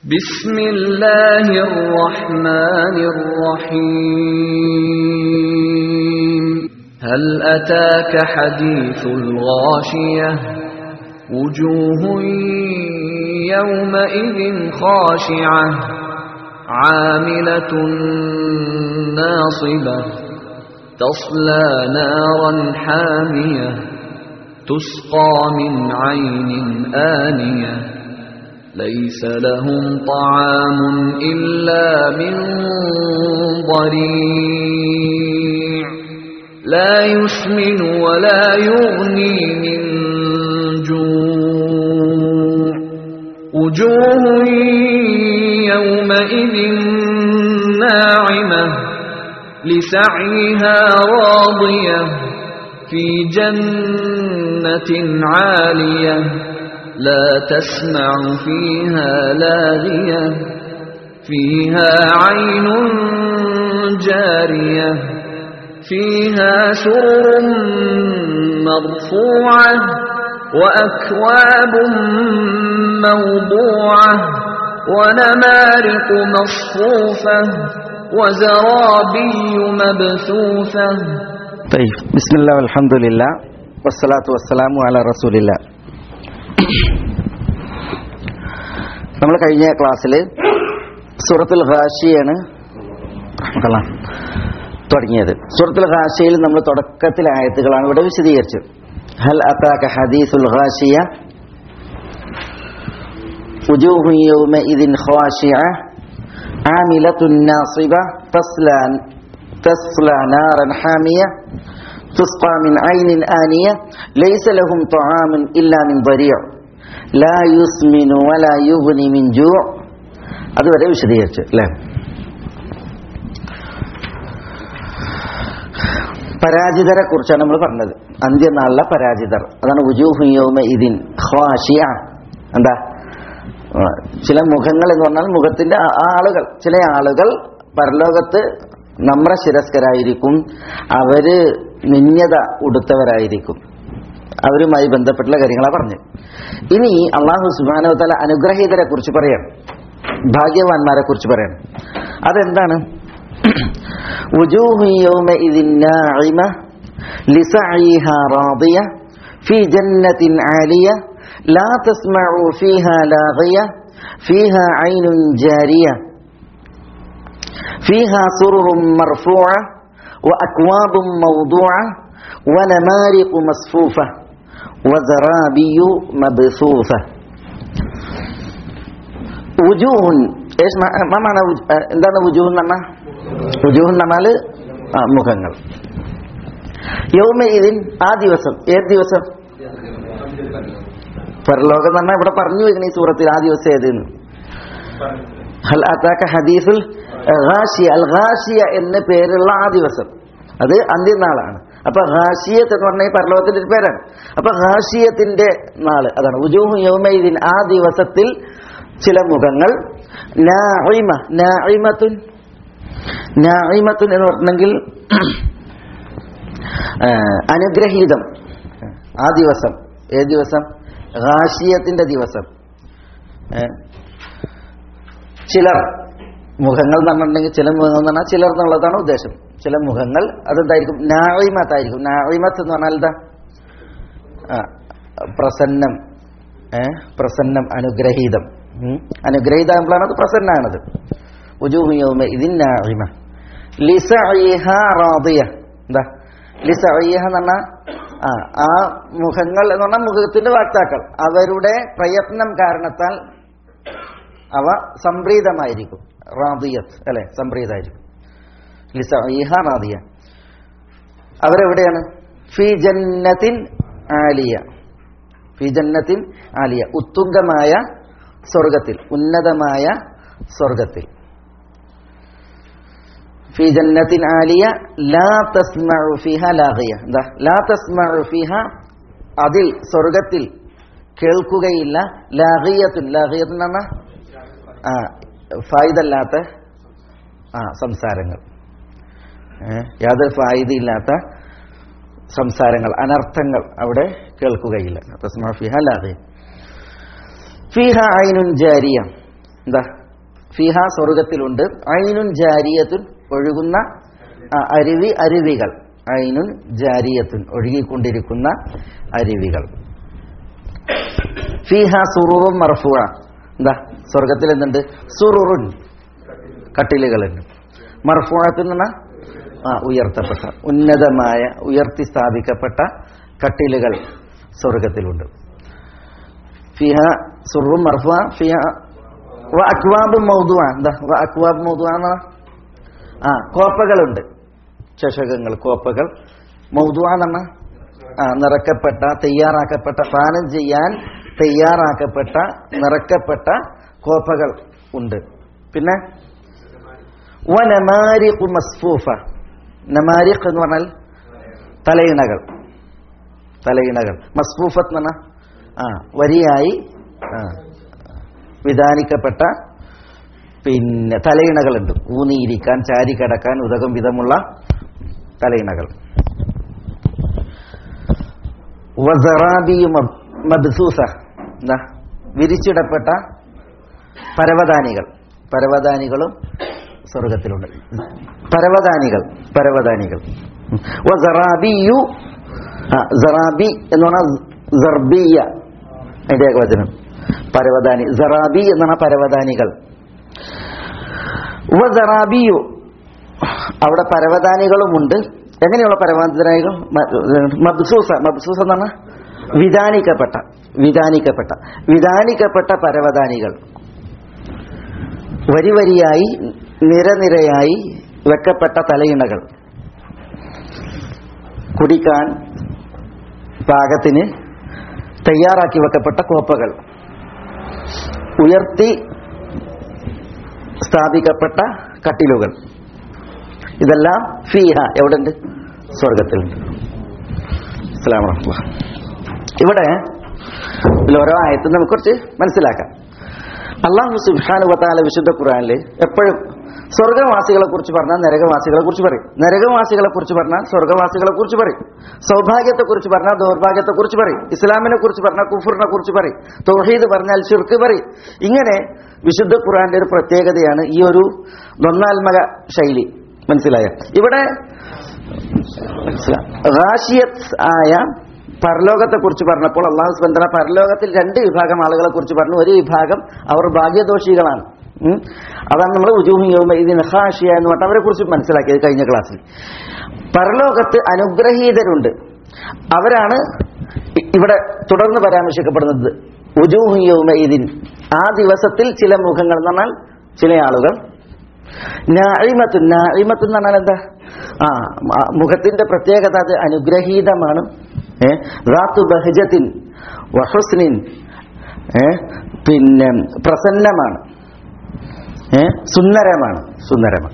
بسم الله الرحمن الرحيم هل أتاك حديث الغاشية وجوه يومئذ خاشعة عاملة ناصبة تصلى نارا حامية تسقى من عين آنية ليس لهم طعام إلا من ضريع لا يسمن ولا يغني من جوع وجوه يومئذ ناعمة لسعيها راضية في جنة عالية لا تسمع فيها لاغية فيها عين جارية فيها سرر مرفوعة وأكواب موضوعة ونمارق مصفوفة وزرابي مبثوثة طيب بسم الله والحمد لله والصلاة والسلام على رسول الله നമ്മൾ കഴിഞ്ഞ ക്ലാസ്സിൽ സൂറത്തുൽ ഹാഷിയാണ് തുടങ്ങിയത് സൂറത്തുൽ ഹാഷിയിൽ നമ്മൾ തുടക്കത്തിലെ ആയത്തുകളാണ് ഇവിടെ വിശദീകരിച്ചത് ഹൽ അത്താക ഹദീസുൽ ഹാഷിയ وجوه يومئذ خاشعة عاملة ناصبة تصلى تصلى نارا حامية تسقى من عين آنية ليس لهم طعام إلا من ضريع لا يسمن ولا يغني من جوع അതുവരെ വിശദീകരിച്ചു അല്ലേ പരാജിതരെ കുറിച്ചാണ് നമ്മൾ പറഞ്ഞത് അന്ത്യനാളിലെ പരാജിതർ അതാണ് ഉജൂഹു യൗമ ഇതിൻ ഖാഷിയ എന്താ ചില മുഖങ്ങൾ എന്ന് പറഞ്ഞാൽ മുഖത്തിന്റെ ആളുകൾ ചില ആളുകൾ പരലോകത്ത് നമ്ര ശിരസ്കരായിരിക്കും അവര് നിന്യത ഉടുത്തവരായിരിക്കും അവരുമായി ബന്ധപ്പെട്ടുള്ള കാര്യങ്ങളാണ് പറഞ്ഞു ഇനി അള്ളാഹു സുബാനവത്തല അനുഗ്രഹീതരെ കുറിച്ച് പറയാം ഭാഗ്യവാന്മാരെ കുറിച്ച് പറയാം അതെന്താണ് في جنة عالية لا تسمع فيها لاغية فيها عين جارية فيها سرر مرفوعة وأكواب موضوعة ونمارق مصفوفة وزرابي مبثوثة وجوه ايش ما معنى എന്താണ് وجوه എന്നാ وجوه എന്നാൽ മുഖങ്ങൾ യൗമഇദിൻ ആ ദിവസം ഏത് ദിവസം പരലോകം എന്ന് പറഞ്ഞാൽ ഇവിടെ പറഞ്ഞു വെക്കുന്ന ഈ സൂറത്തിൽ ആ ദിവസം ഏതെന്ന് ഹൽ അതാക്ക ഹദീസുൽ ഘാഷിയ അൽ ഘാഷിയ എന്ന പേരുള്ള ആ ദിവസം അത് അന്ത്യനാളാണ് അപ്പൊ ഹാഷിയത്ത് എന്ന് പറഞ്ഞ പരലോകത്തിന്റെ ഒരു പേരാണ് അപ്പൊ ഹാഷിയത്തിന്റെ നാള് അതാണ് ഉജൂഹു യൗമൈദിൻ ആ ദിവസത്തിൽ ചില മുഖങ്ങൾ നാഇമ നാഇമത്തുൻ നാഇമത്തുൻ എന്ന് പറഞ്ഞെങ്കിൽ അനുഗ്രഹീതം ആ ദിവസം ഏത് ദിവസം ഹാഷിയത്തിന്റെ ദിവസം ചിലർ മുഖങ്ങൾ എന്ന് പറഞ്ഞിട്ടുണ്ടെങ്കിൽ ചില മുഖങ്ങൾ എന്ന് പറഞ്ഞാൽ ചിലർ എന്നുള്ളതാണ് ഉദ്ദേശം ചില മുഖങ്ങൾ അതെന്തായിരിക്കും നാഴിമത്തായിരിക്കും നാഴിമത്ത് എന്ന് പറഞ്ഞാൽ എന്താ പ്രസന്നം പ്രസന്നം അനുഗ്രഹീതം അനുഗ്രഹീത ആകുമ്പോഴാണ് അത് പ്രസന്നാണത് ഉജൂഹിയോമ ഇതിൻ നാഴിമ ലിസഇഹ റാദിയ എന്താ ലിസഇഹ എന്ന് പറഞ്ഞാൽ ആ ആ മുഖങ്ങൾ എന്ന് പറഞ്ഞാൽ മുഖത്തിന്റെ വാക്താക്കൾ അവരുടെ പ്രയത്നം കാരണത്താൽ അവ സംപ്രീതമായിരിക്കും റാദിയത്ത് അല്ലെ സംപ്രീതമായിരിക്കും ലിസഇഹ റാദിയ അവരെവിടെയാണ് ഫി ജന്നത്തിൻ ആലിയ ഫി ജന്നത്തിൻ ആലിയ ഉത്തുംഗമായ സ്വർഗത്തിൽ ഉന്നതമായ സ്വർഗത്തിൽ ഫി ജന്നത്തിൻ ആലിയ ലാ തസ്മഉ ഫിഹ ലാഗിയ എന്താ ലാ തസ്മഉ ഫിഹ അതിൽ സ്വർഗത്തിൽ കേൾക്കുകയില്ല ലാഗിയത്തുൻ ലാഗിയത്തുൻ എന്ന ആ ഫായിദല്ലാത്ത ആ സംസാരങ്ങൾ യാതൊരു ഫായിദയില്ലാത്ത സംസാരങ്ങൾ അനർത്ഥങ്ങൾ അവിടെ കേൾക്കുകയില്ല തസ്മ ഫിഹ ലാഗിയ ഫിഹ ഐനുൻ ജാരിയ എന്താ ഫിഹ സ്വർഗത്തിലുണ്ട് ഐനുൻ ജാരിയത്തുൻ ഒഴുകുന്ന ആ, അരുവി അരുവികൾ ഐനുൻ ജാരിയത്തുൻ ഒഴുകിക്കൊണ്ടിരിക്കുന്ന അരുവികൾ ഫിഹ സുറുറും മർഫുവ എന്താ സ്വർഗത്തിൽ എന്തുണ്ട് സുറുറുൻ കട്ടിലുകളുണ്ട് മർഫുഅത്തുൻ എന്ന് പറഞ്ഞാൽ ആ ഉയർത്തപ്പെട്ട ഉന്നതമായ ഉയർത്തി സ്ഥാപിക്കപ്പെട്ട കട്ടിലുകൾ സ്വർഗത്തിലുണ്ട് ഫിഹ സുറും മർഫുവ ഫിഹ വ അക്വാബ് മൗതുവ എന്താ വ അക്വാബ് മൗതുവ എന്നാ ആ കോപ്പകളുണ്ട് ചഷകങ്ങൾ കോപ്പകൾ മൗതുവ എന്നാണ് ആ നിറക്കപ്പെട്ട തയ്യാറാക്കപ്പെട്ട പാനം ചെയ്യാൻ തയ്യാറാക്കപ്പെട്ട നിറക്കപ്പെട്ട കോപ്പകൾ ഉണ്ട് പിന്നെ വനമാരിഖു മസ്ഫൂഫ നമാരിഖ് എന്ന് പറഞ്ഞാൽ തലയിണകൾ തലയിണകൾ മസ്ഫൂഫത്ത് എന്ന് പറഞ്ഞാൽ ആ വരിയായി ആ, വിധാനിക്കപ്പെട്ട പിന്നെ തലയിണകളുണ്ട് ഊന്നിയിരിക്കാൻ ചാരി കിടക്കാൻ ഉതകും വിധമുള്ള തലയിണകൾ വസറാബിയു മബ്- മബ്സൂസ എന്താ വിരിച്ചിടപ്പെട്ട പരവതാനികൾ പരവതാനികളും സ്വർഗത്തിലുണ്ട് പരവതാനികൾ പരവതാനികൾ വസറാബിയു ആ, സറാബി എന്ന് പറഞ്ഞാൽ സർബിയ അതിന്റെ ഏകവചനം പരവതാനി സറാബി എന്നാണ് പരവതാനികൾ വസറാബിയു അവിടെ പരവതാനികളുമുണ്ട് എങ്ങനെയുള്ള പരവതാനികൾ മ- മബ്സൂസ മബ്സൂസ എന്ന് പറഞ്ഞാൽ വിധാനിക്കപ്പെട്ട വിധാനിക്കപ്പെട്ട വിധാനിക്കപ്പെട്ട പരവതാനികൾ വരി വരിയായി നിരനിരയായി വെക്കപ്പെട്ട തലയിണകൾ കുടിക്കാൻ പാകത്തിന് തയ്യാറാക്കി വെക്കപ്പെട്ട കോപ്പകൾ ഉയർത്തി സ്ഥാപിക്കപ്പെട്ട കട്ടിലുകൾ ഇതെല്ലാം ഫീഹ എവിടെയുണ്ട് സ്വർഗത്തിലുണ്ട് അസ്സലാമു അലൈക്കും ഇവിടെ ഇതിൽ ഓരോ ആയത്തും നമുക്ക് കുറച്ച് മനസ്സിലാക്കാം അള്ളാഹു സുബ്ഹാനഹു വതആല വിശുദ്ധ ഖുർആനിൽ എപ്പോഴും സ്വർഗവാസികളെ കുറിച്ച് പറഞ്ഞാൽ നരകവാസികളെ കുറിച്ച് പറയും നരകവാസികളെ കുറിച്ച് പറഞ്ഞാൽ സ്വർഗവാസികളെ കുറിച്ച് പറയും സൗഭാഗ്യത്തെ കുറിച്ച് പറഞ്ഞാൽ ദൗർഭാഗ്യത്തെ കുറിച്ച് പറയും ഇസ്ലാമിനെ കുറിച്ച് പറഞ്ഞാൽ കുഫറിനെ കുറിച്ച് പറയും തൗഹീദ് പറഞ്ഞാൽ ഷിർക്ക് പറയും ഇങ്ങനെ വിശുദ്ധ ഖുർആന്റെ ഒരു പ്രത്യേകതയാണ് ഈ ഒരു ദ്വന്നാത്മക ശൈലി മനസ്സിലായ ഇവിടെ റാഷിയത്ത് ആയ പരലോകത്തെ കുറിച്ച് പറഞ്ഞപ്പോൾ അള്ളാഹു സ്ബന്ധന പരലോകത്തിൽ രണ്ട് വിഭാഗം ആളുകളെ കുറിച്ച് പറഞ്ഞു ഒരു വിഭാഗം അവർ ഭാഗ്യദോഷികളാണ് ഉം. അതാണ് നമ്മൾ ഉജൂഹിയോമ ഇതിന് ഹാഷിയ എന്ന് പറഞ്ഞാൽ അവരെ കുറിച്ച് മനസ്സിലാക്കിയത് കഴിഞ്ഞ ക്ലാസ്സിൽ പരലോകത്ത് അനുഗ്രഹീതരുണ്ട് അവരാണ് ഇ- ഇവിടെ തുടർന്ന് പരാമർശിക്കപ്പെടുന്നത് ഉജൂഹിയോമ ഇതിൻ ആ ദിവസത്തിൽ ചില മുഖങ്ങൾ എന്ന് പറഞ്ഞാൽ ചില ആളുകൾ നായിമത്ത് നായിമത്ത് എന്ന് പറഞ്ഞാൽ എന്താ ആ മ- മുഖത്തിന്റെ പ്രത്യേകത അത് അനുഗ്രഹീതമാണ് ഏ റാത്തു ബഹജത്തിൻ വഹുസ്നിൻ ഏ പിന്നെ പ്രസന്നമാണ് ഏ സുന്ദരമാണ് സുന്ദരമാണ്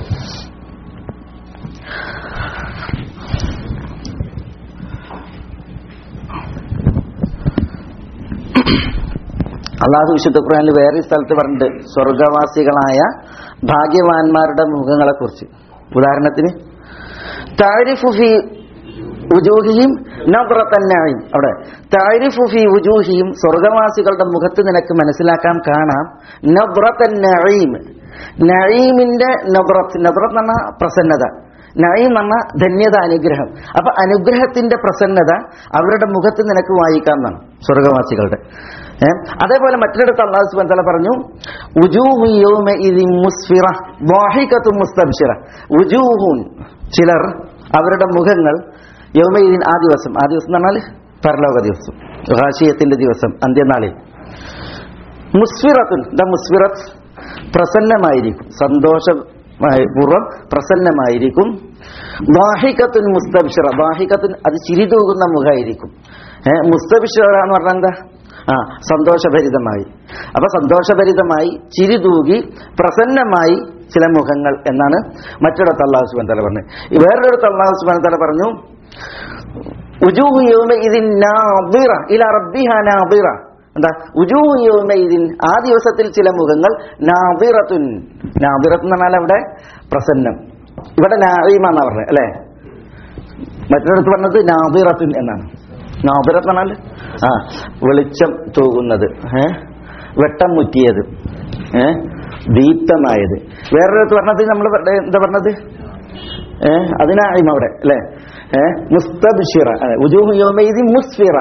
അള്ളാഹു വിശുദ്ധ ഖുർആനിൽ വേറെ സ്ഥലത്ത് പറഞ്ഞിട്ട് സ്വർഗവാസികളായ ഭാഗ്യവാന്മാരുടെ മുഖങ്ങളെ കുറിച്ച് ഉദാഹരണത്തിന് താരിഫു ഫി ഉജൂഹിയും നബ്രത്തന്നായും അവിടെ താരിഫു ഫി ഉജൂഹിയും സ്വർഗവാസികളുടെ മുഖത്ത് നിനക്ക് മനസ്സിലാക്കാൻ കാണാം നബ്രത്തന്നീം നഈമിന്റെ നബ്രത്ത് നബ്രത്ത് എന്ന് പറഞ്ഞാൽ പ്രസന്നത നഈം എന്ന് പറഞ്ഞാൽ ധന്യത അനുഗ്രഹം അപ്പൊ അനുഗ്രഹത്തിന്റെ പ്രസന്നത അവരുടെ മുഖത്ത് നിനക്ക് വായിക്കാം എന്നാണ് സ്വർഗവാസികളുടെ ഏ? അതേപോലെ മറ്റൊരിടത്ത് അള്ളാഹു സുബ്ഹാനഹു വതആല പറഞ്ഞു ഉജൂഹു യൗമഇദിൻ മുസ്ഫിറ ളാഹികത്തു മുസ്തബ്ശിറ ഉജൂഹുൻ ചിലർ അവരുടെ മുഖങ്ങൾ യൗമഇദിൻ ആ ദിവസം ആ ദിവസം എന്ന് പറഞ്ഞാൽ പരലോക ദിവസം റാശിയത്തിന്റെ ദിവസം അന്ത്യനാളിൽ മുസ്ഫിറത്തുൻ ദ മുസ്ഫിറത്ത് പ്രസന്നമായിരിക്കും സന്തോഷപൂർവ്വം പ്രസന്നമായിരിക്കും ബാഹിക്കത്തുൻ മുസ്തബിഷറ ബാഹിക്കത്തുൻ അത് ചിരി തൂകുന്ന മുഖമായിരിക്കും ഏഹ് മുസ്തബിഷറ എന്ന് പറഞ്ഞാൽ എന്താ ആ സന്തോഷഭരിതമായി അപ്പൊ സന്തോഷഭരിതമായി ചിരി തൂകി പ്രസന്നമായി ചില മുഖങ്ങൾ എന്നാണ് മറ്റിടത്ത് അള്ളാഹു സുബാൻ തല പറഞ്ഞത് ഈ വേറൊരിടത്ത് അള്ളാഹു സുബാൻ തല പറഞ്ഞു ഉജൂഹു യൗമഇദിൻ നാദിറ ഇലാ റബ്ബിഹാ നാദിറ എന്താ ഉജൂഹു യൗമഇദിൻ ആ ദിവസത്തിൽ ചില മുഖങ്ങൾ നാദിറത്തുൻ നാദിറത്ത് എന്ന് പറഞ്ഞാൽ അവിടെ പ്രസന്നം ഇവിടെ നായിമാന്നാ പറഞ്ഞത് അല്ലേ മറ്റൊരിടത്ത് പറഞ്ഞത് നാദിറത്തുൻ എന്നാണ് നാദിറത്ത് എന്ന് പറഞ്ഞാൽ ആ വെളിച്ചം തൂകുന്നത് ഏ വെട്ടം മുറ്റിയത് ഏ ദീപ്തമായത് വേറൊരിടത്ത് പറഞ്ഞത് നമ്മൾ എന്താ പറഞ്ഞത് ഏ അതിനായും അവിടെ അല്ലെ ഏ മുസ്തബിഷിറ ഉജൂഹു യോമൈദി മുസ്ഫിറ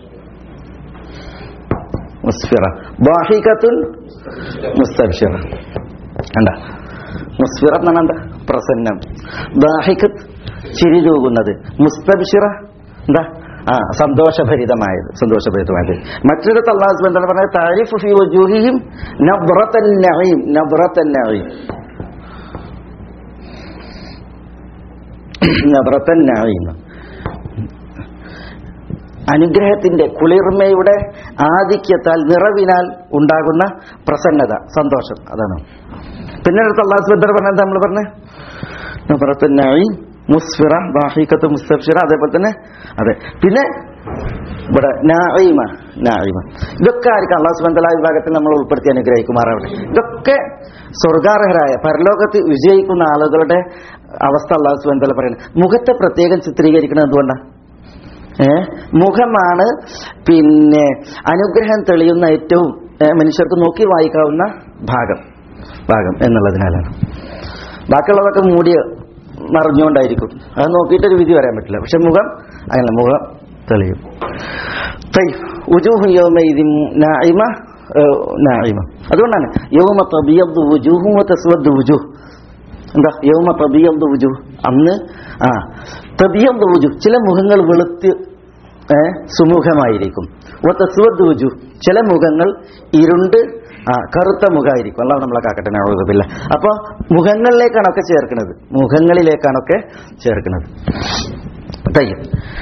മുസ്ഫിറ ബാഹികത്തുൻ മുസ്തബിഷിറ കണ്ട മുസ്ഫിറ എന്ന് പറഞ്ഞാൽ എന്താ പ്രസന്നം ബാഹികത്ത് ചിരി തൂകുന്നത് മുസ്തബിഷിറ എന്താ ആ സന്തോഷഭരിതമായത് സന്തോഷഭരിതമായത് മറ്റൊരിടത്ത് അള്ളാഹു എന്താണ് പറഞ്ഞത് താരിഫ് ഫി വജൂഹിഹിം നബ്റത്തൻ നഈം നബ്റത്തൻ നഈം നബ്റത്തൻ നഈം അനുഗ്രഹത്തിന്റെ കുളിർമയുടെ ആധിക്യത്താൽ നിറവിനാൽ ഉണ്ടാകുന്ന പ്രസന്നത സന്തോഷം അതാണ് പിന്നെ അടുത്ത് അള്ളാഹു സുബദ്ധർ പറഞ്ഞത് നമ്മൾ പറഞ്ഞ നബ്റത്തൻ നഈം മുസ്ഫിറ ബാഹിക്കത്ത് മുസ്തഫിറ അതേപോലെ തന്നെ അതെ പിന്നെ ഇവിടെ നായിമ നായിമ ഇതൊക്കെ ആയിരിക്കും അള്ളാഹു സുബന്ധല വിഭാഗത്തിൽ നമ്മൾ ഉൾപ്പെടുത്തി അനുഗ്രഹിക്കുമാറാവട്ടെ ഇതൊക്കെ സ്വർഗാർഹരായ പരലോകത്ത് വിജയിക്കുന്ന ആളുകളുടെ അവസ്ഥ അള്ളാഹു സുബന്ധല പറയുന്നത് മുഖത്തെ പ്രത്യേകം ചിത്രീകരിക്കുന്നത് എന്തുകൊണ്ടാണ് ഏ മുഖമാണ് പിന്നെ അനുഗ്രഹം തെളിയുന്ന ഏറ്റവും ഏ, മനുഷ്യർക്ക് നോക്കി വായിക്കാവുന്ന ഭാഗം ഭാഗം എന്നുള്ളതിനാലാണ് ബാക്കിയുള്ളതൊക്കെ മൂടി മറിഞ്ഞുകൊണ്ടായിരിക്കും അത് നോക്കിയിട്ടൊരു വിധി പറയാൻ പറ്റില്ല പക്ഷെ മുഖം അങ്ങനെ മുഖം തെളിയും طيب وجوه يومئذ ناعمة آه، ناعمة അതുകൊണ്ടാണ് യൗമ തബിയദ്ദു വുജൂഹും വതസ്വദ്ദു വുജൂഹ് എന്താ യൗമ തബിയദ്ദു വുജൂഹ് അന്ന് ആ തബിയദ്ദു വുജൂഹ് ചില മുഖങ്ങൾ വെളുത്ത് ഏ, സുമുഖമായിരിക്കും വതസ്വദ്ദു വുജൂഹ് ചില മുഖങ്ങൾ ഇരുണ്ട് ആ കറുത്ത മുഖമായിരിക്കും അല്ലാതെ നമ്മളെ കാക്കട്ടെ നഴുതപ്പില്ല അപ്പൊ മുഖങ്ങളിലേക്കാണൊക്കെ ചേർക്കുന്നത് മുഖങ്ങളിലേക്കാണൊക്കെ ചേർക്കുന്നത് തയ്യം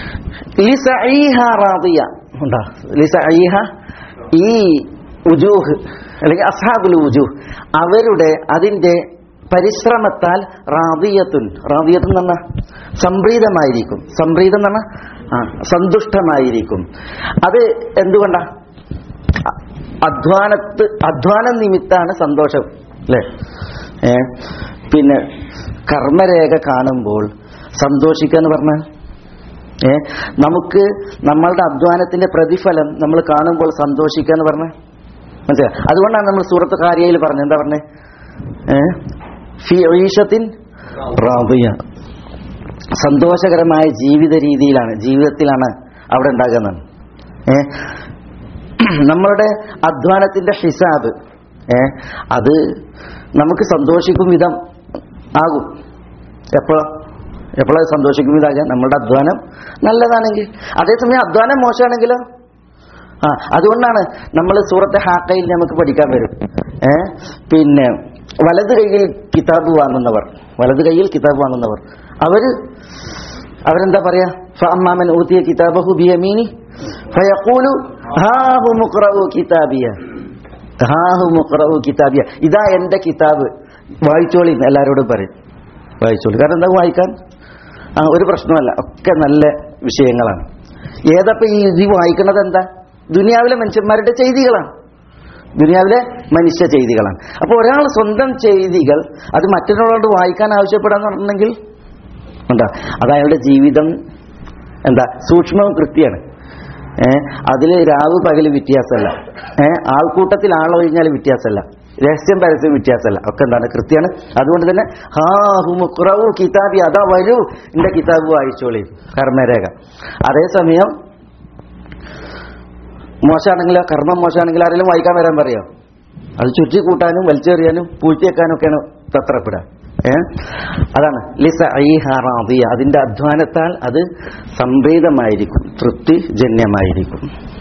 ലിസഈഹ റാദിയ ഉണ്ടാ ലിസഈഹ ഈ ഉജൂഹ് അല്ലെങ്കിൽ അസ്ഹാബുൽ ഉജൂഹ് അവരുടെ അതിന്റെ പരിശ്രമത്താൽ റാദിയത്തുൻ റാദിയത്തുൻ എന്ന് പറഞ്ഞാൽ സംപ്രീതമായിരിക്കും സംപ്രീതം എന്ന് പറഞ്ഞാൽ ആ സന്തുഷ്ടമായിരിക്കും അത് എന്തുകൊണ്ടാ അ- അധ്വാനത്ത് അധ്വാനം നിമിത്താണ് സന്തോഷം അല്ലേ ഏ പിന്നെ കർമ്മരേഖ കാണുമ്പോൾ സന്തോഷിക്കുക എന്ന് പറഞ്ഞാൽ ഏ നമുക്ക് നമ്മളുടെ അധ്വാനത്തിന്റെ പ്രതിഫലം നമ്മൾ കാണുമ്പോൾ സന്തോഷിക്കുക എന്ന് പറഞ്ഞ മനസ്സിലായി അതുകൊണ്ടാണ് നമ്മൾ സൂറത്ത് കാര്യയിൽ പറഞ്ഞത് എന്താ പറഞ്ഞേ ഏ ഫി ഈഷത്തിൻ റാദിയ സന്തോഷകരമായ ജീവിത രീതിയിലാണ് ജീവിതത്തിലാണ് അവിടെ ഉണ്ടാകുന്നത് ഏ നമ്മളുടെ അധ്വാനത്തിന്റെ ഹിസാബ് ഏ അത് നമുക്ക് സന്തോഷിക്കും വിധം ആകും എപ്പോ എപ്പോഴത് സന്തോഷിക്കും വിധാകാൻ നമ്മളുടെ അധ്വാനം നല്ലതാണെങ്കിൽ അതേസമയം അധ്വാനം മോശമാണെങ്കിലോ ആ അതുകൊണ്ടാണ് നമ്മൾ സൂറത്തെ ഹാക്കയിൽ നമുക്ക് പഠിക്കാൻ വരും ഏ പിന്നെ വലത് കൈയിൽ കിതാബ് വാങ്ങുന്നവർ വലത് കൈയിൽ കിതാബ് വാങ്ങുന്നവർ അവര് അവരെന്താ പറയാ ഫഅമ്മാമൻ ഊതിയ കിതാബഹു ബിയമീനി ഫയഖൂലു ഹാഹു മുഖ്റഉ കിതാബിയ ഹാഹു മുഖ്റഉ കിതാബിയ ഇതാ എന്റെ കിതാബ് വായിച്ചോളി എന്ന് എല്ലാവരോടും പറയും വായിച്ചോളി കാരണം എന്താ വായിക്കാൻ ആ ഒരു പ്രശ്നമല്ല ഒക്കെ നല്ല വിഷയങ്ങളാണ് ഏതപ്പോ ഈ ഇത് വായിക്കുന്നത് എന്താ ദുനിയാവിലെ മനുഷ്യന്മാരുടെ ചെയ്തികളാണ് ദുനിയാവിലെ മനുഷ്യ ചെയ്തികളാണ് അപ്പോൾ ഒരാൾ സ്വന്തം ചെയ്തികൾ അത് മറ്റൊരാളോട് വായിക്കാൻ ആവശ്യപ്പെടാന്ന് പറഞ്ഞിട്ടുണ്ടെങ്കിൽ എന്താ അത് അയാളുടെ ജീവിതം എന്താ സൂക്ഷ്മവും കൃത്യമാണ് ഏഹ് അതിൽ രാവ് പകല് വ്യത്യാസമല്ല ഏഹ് ആൾക്കൂട്ടത്തിൽ ആളൊഴിഞ്ഞാൽ വ്യത്യാസമല്ല രഹസ്യം പരസ്യം വ്യത്യാസമല്ല ഒക്കെ എന്താണ് കൃത്യമാണ് അതുകൊണ്ട് തന്നെ ഹാ ഹുമുഖ്റവു കിതാബി അതാ വരൂ എന്റെ കിതാബ് വായിച്ചോളി കർമ്മരേഖ അതേസമയം മോശമാണെങ്കിലോ കർമ്മം മോശമാണെങ്കിൽ ആരെങ്കിലും വായിക്കാൻ വരാൻ പറയോ അത് ചുറ്റി കൂട്ടാനും വലിച്ചെറിയാനും പൂഴ്ത്തിയേക്കാനും ഒക്കെയാണ് തത്രപ്പെടുക ഏ അതാണ് ലിസ ഐ ഹാറാദിയ അതിന്റെ അധ്വാനത്താൽ അത് സംപ്രീതമായിരിക്കും തൃപ്തി ജന്യമായിരിക്കും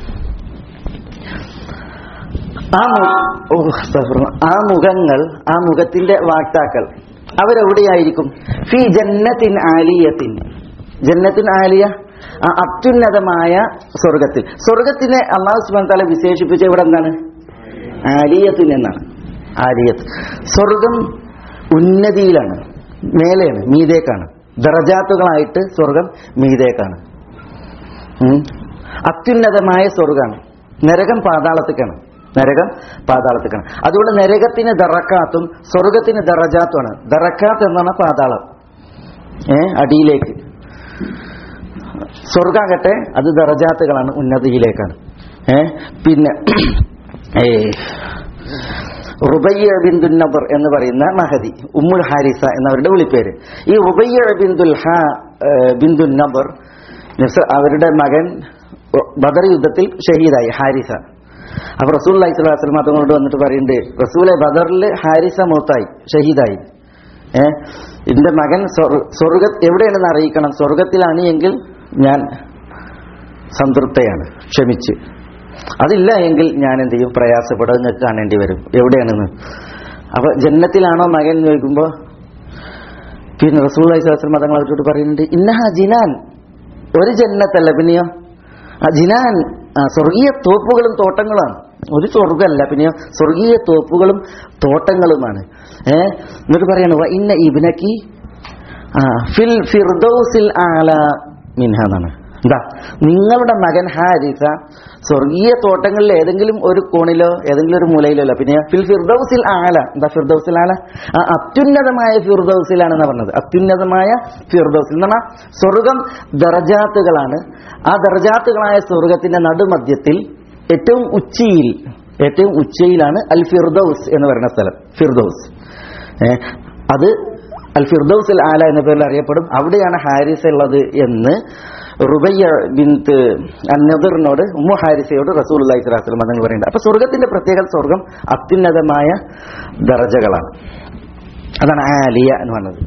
ആ മു- ഓ, അസ്തഗ്ഫിറുല്ലാ. ആ മുഖങ്ങൾ ആ മുഖത്തിന്റെ വാക്താക്കൾ അവരെവിടെയായിരിക്കും ഫി ജന്നത്തിൻ ആലിയത്തിൻ ജന്നത്തിൻ ആലിയ ആ അത്യുന്നതമായ സ്വർഗത്തിൽ സ്വർഗത്തിനെ അള്ളാഹു സുബാൻ താല വിശേഷിപ്പിച്ച ഇവിടെ എന്താണ് ആലിയത്തിൻ എന്നാണ് ആലിയത്ത് സ്വർഗം ഉന്നതിയിലാണ് മേലെയാണ് മീതേക്കാണ് ദറജാത്തുകളായിട്ട് സ്വർഗം മീതേക്കാണ് ഉം. അത്യുന്നതമായ സ്വർഗമാണ് നരകം പാതാളത്തേക്കാണ് നരകം പാതാളത്തേക്കാണ് അതുകൊണ്ട് നരകത്തിന് ദറക്കാത്തും സ്വർഗത്തിന് ദറജാത്തുമാണ് ദറക്കാത്ത് എന്നാണ് പാതാളം ഏ അടിയിലേക്ക് സ്വർഗാകട്ടെ അത് ദറജാത്തുകളാണ് ഉന്നതിയിലേക്കാണ് ഏ പിന്നെ ഏ റുബയ്യ ബിന്ദുൽ നബർ എന്ന് പറയുന്ന മഹദി ഉമ്മുൽ ഹാരിസ എന്നവരുടെ വിളിപ്പേര് ഈ റുബയ്യ ബിന്ദുൽ ഹാ ഏഹ്, ബിന്ദുൽ നബർ നസ് അവരുടെ മകൻ ബദർ യുദ്ധത്തിൽ ഷഹീദായി ഹാരിസ അപ്പൊ റസൂൽ അലൈഹി സ്വലാസ്ലം അതുകൊണ്ട് വന്നിട്ട് പറയുന്നുണ്ട് റസൂലെ ബദറിൽ ഹാരിസ മൂത്തായി ഷഹീദായി ഏഹ് എന്റെ മകൻ സ്വർ- സ്വർഗ എവിടെയാണെന്ന് അറിയിക്കണം സ്വർഗത്തിലാണ് എങ്കിൽ ഞാൻ സംതൃപ്തയാണ് ക്ഷമിച്ച് അതില്ല എങ്കിൽ ഞാൻ എന്ത് ചെയ്യും പ്രയാസപ്പെടുക നിങ്ങൾക്ക് കാണേണ്ടി വരും എവിടെയാണെന്ന് അപ്പൊ ജന്നത്തിലാണോ മകൻ എന്ന് ചോദിക്കുമ്പോ പിന്നെ റസൂൽ അലൈഹി മതങ്ങൾ അവരോട് പറയുന്നുണ്ട് ഇന്നഹ ജിനാൻ ഒരു ജന്നത്തല്ല പിന്നെയോ ആ ജിനാൻ ആ, സ്വർഗീയ തോപ്പുകളും തോട്ടങ്ങളുമാണ് ഒരു സ്വർഗമല്ല പിന്നെയോ സ്വർഗീയ തോപ്പുകളും തോട്ടങ്ങളുമാണ് ഏ എന്നിട്ട് പറയണ ഇന്ന ഇബിനക്കി ആ ഫിൽ ഫിർദൗസിൽ ആല മിൻഹ എന്നാണ് എന്താ നിങ്ങളുടെ മകൻ ഹാരിസ സ്വർഗീയ തോട്ടങ്ങളിൽ ഏതെങ്കിലും ഒരു കോണിലോ ഏതെങ്കിലും ഒരു മൂലയിലോ അല്ല പിന്നെ ഫിൽ ഫിർദൗസിൽ ആല എന്താ ഫിർദൗസിൽ ആല ആ അത്യുന്നതമായ ഫിർദൗസിലാണെന്ന് പറഞ്ഞത് അത്യുന്നതമായ ഫിർദൗസിൽ എന്ന് പറഞ്ഞാൽ സ്വർഗം ദർജാത്തുകളാണ് ആ ദർജാത്തുകളായ സ്വർഗത്തിന്റെ നടുമധ്യത്തിൽ ഏറ്റവും ഉച്ചിയിൽ ഏറ്റവും ഉച്ചയിലാണ് അൽ ഫിർദൗസ് എന്ന് പറയുന്ന സ്ഥലം ഫിർദൗസ് ഏ, അത് അൽ ഫിർദൌസ് അൽ ആല എന്ന പേരിൽ അറിയപ്പെടും അവിടെയാണ് ഹാരിസ ഉള്ളത് എന്ന് റുബയ്യ ബിന്ത് അന്നദറിനോട് ഉമ്മു ഹാരിസയോട് റസൂൽ അള്ളഹി സ്വലാസ്ലം മതങ്ങൾ പറയുന്നത് അപ്പൊ സ്വർഗത്തിന്റെ പ്രത്യേകത സ്വർഗം അത്യുന്നതമായ ദറജകളാണ് അതാണ് ആലിയ എന്ന് പറഞ്ഞത്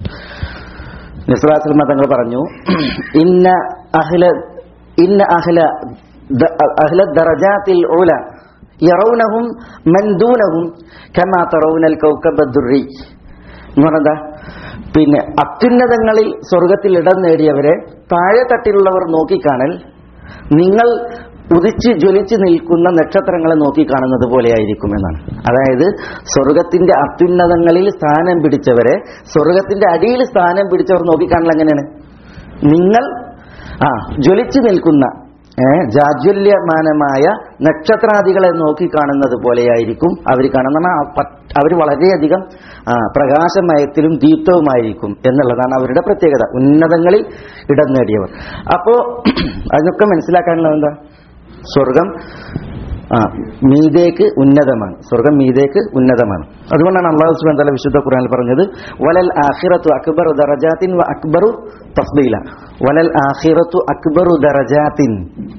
നിസ്ലാസ്ലം മതങ്ങൾ പറഞ്ഞു ഇന്ന അഹ്ല ഇന്ന അഹ്ല ദ- അഹ്ല ദറജാത്തിൽ ഊല യറൗനഹും മൻദൂനഹും കമാ തറൗനൽ കൗക്കബ ദുർരി എന്ന് പറഞ്ഞാ പിന്നെ അത്യുന്നതങ്ങളിൽ സ്വർഗത്തിൽ ഇടം നേടിയവരെ താഴെ തട്ടിലുള്ളവർ നോക്കിക്കാണൽ നിങ്ങൾ ഉദിച്ച് ജ്വലിച്ച് നിൽക്കുന്ന നക്ഷത്രങ്ങളെ നോക്കിക്കാണുന്നത് പോലെയായിരിക്കും എന്നാണ് അതായത് സ്വർഗത്തിന്റെ അത്യുന്നതങ്ങളിൽ സ്ഥാനം പിടിച്ചവരെ സ്വർഗത്തിന്റെ അടിയിൽ സ്ഥാനം പിടിച്ചവർ നോക്കിക്കാണൽ എങ്ങനെയാണ് നിങ്ങൾ ആ ജ്വലിച്ചു നിൽക്കുന്ന ഏ, ജാജ്വല്യമാനമായ നക്ഷത്രാദികളെ നോക്കിക്കാണുന്നത് പോലെയായിരിക്കും അവർ കാണുന്ന അവർ വളരെയധികം ആ, പ്രകാശമയത്തിലും ദീപ്തവുമായിരിക്കും എന്നുള്ളതാണ് അവരുടെ പ്രത്യേകത ഉന്നതങ്ങളിൽ ഇടം നേടിയവർ അപ്പോ അതിനൊക്കെ മനസ്സിലാക്കാനുള്ളത് എന്താ സ്വർഗം ആ മീതേക്ക് ഉന്നതമാണ് സ്വർഗം മീതേക്ക് ഉന്നതമാണ് അതുകൊണ്ടാണ് അള്ളാഹു സുബാൻ തല വിശുദ്ധ ഖുർആനിൽ പറഞ്ഞത് വലൽ ആഖിറത്തു അക്ബറു ദറജാത്തിൻ വ അക്ബറു തഫ്ദീല വലൽ ആഖിറത്തു അക്ബറു ദറജാത്തിൻ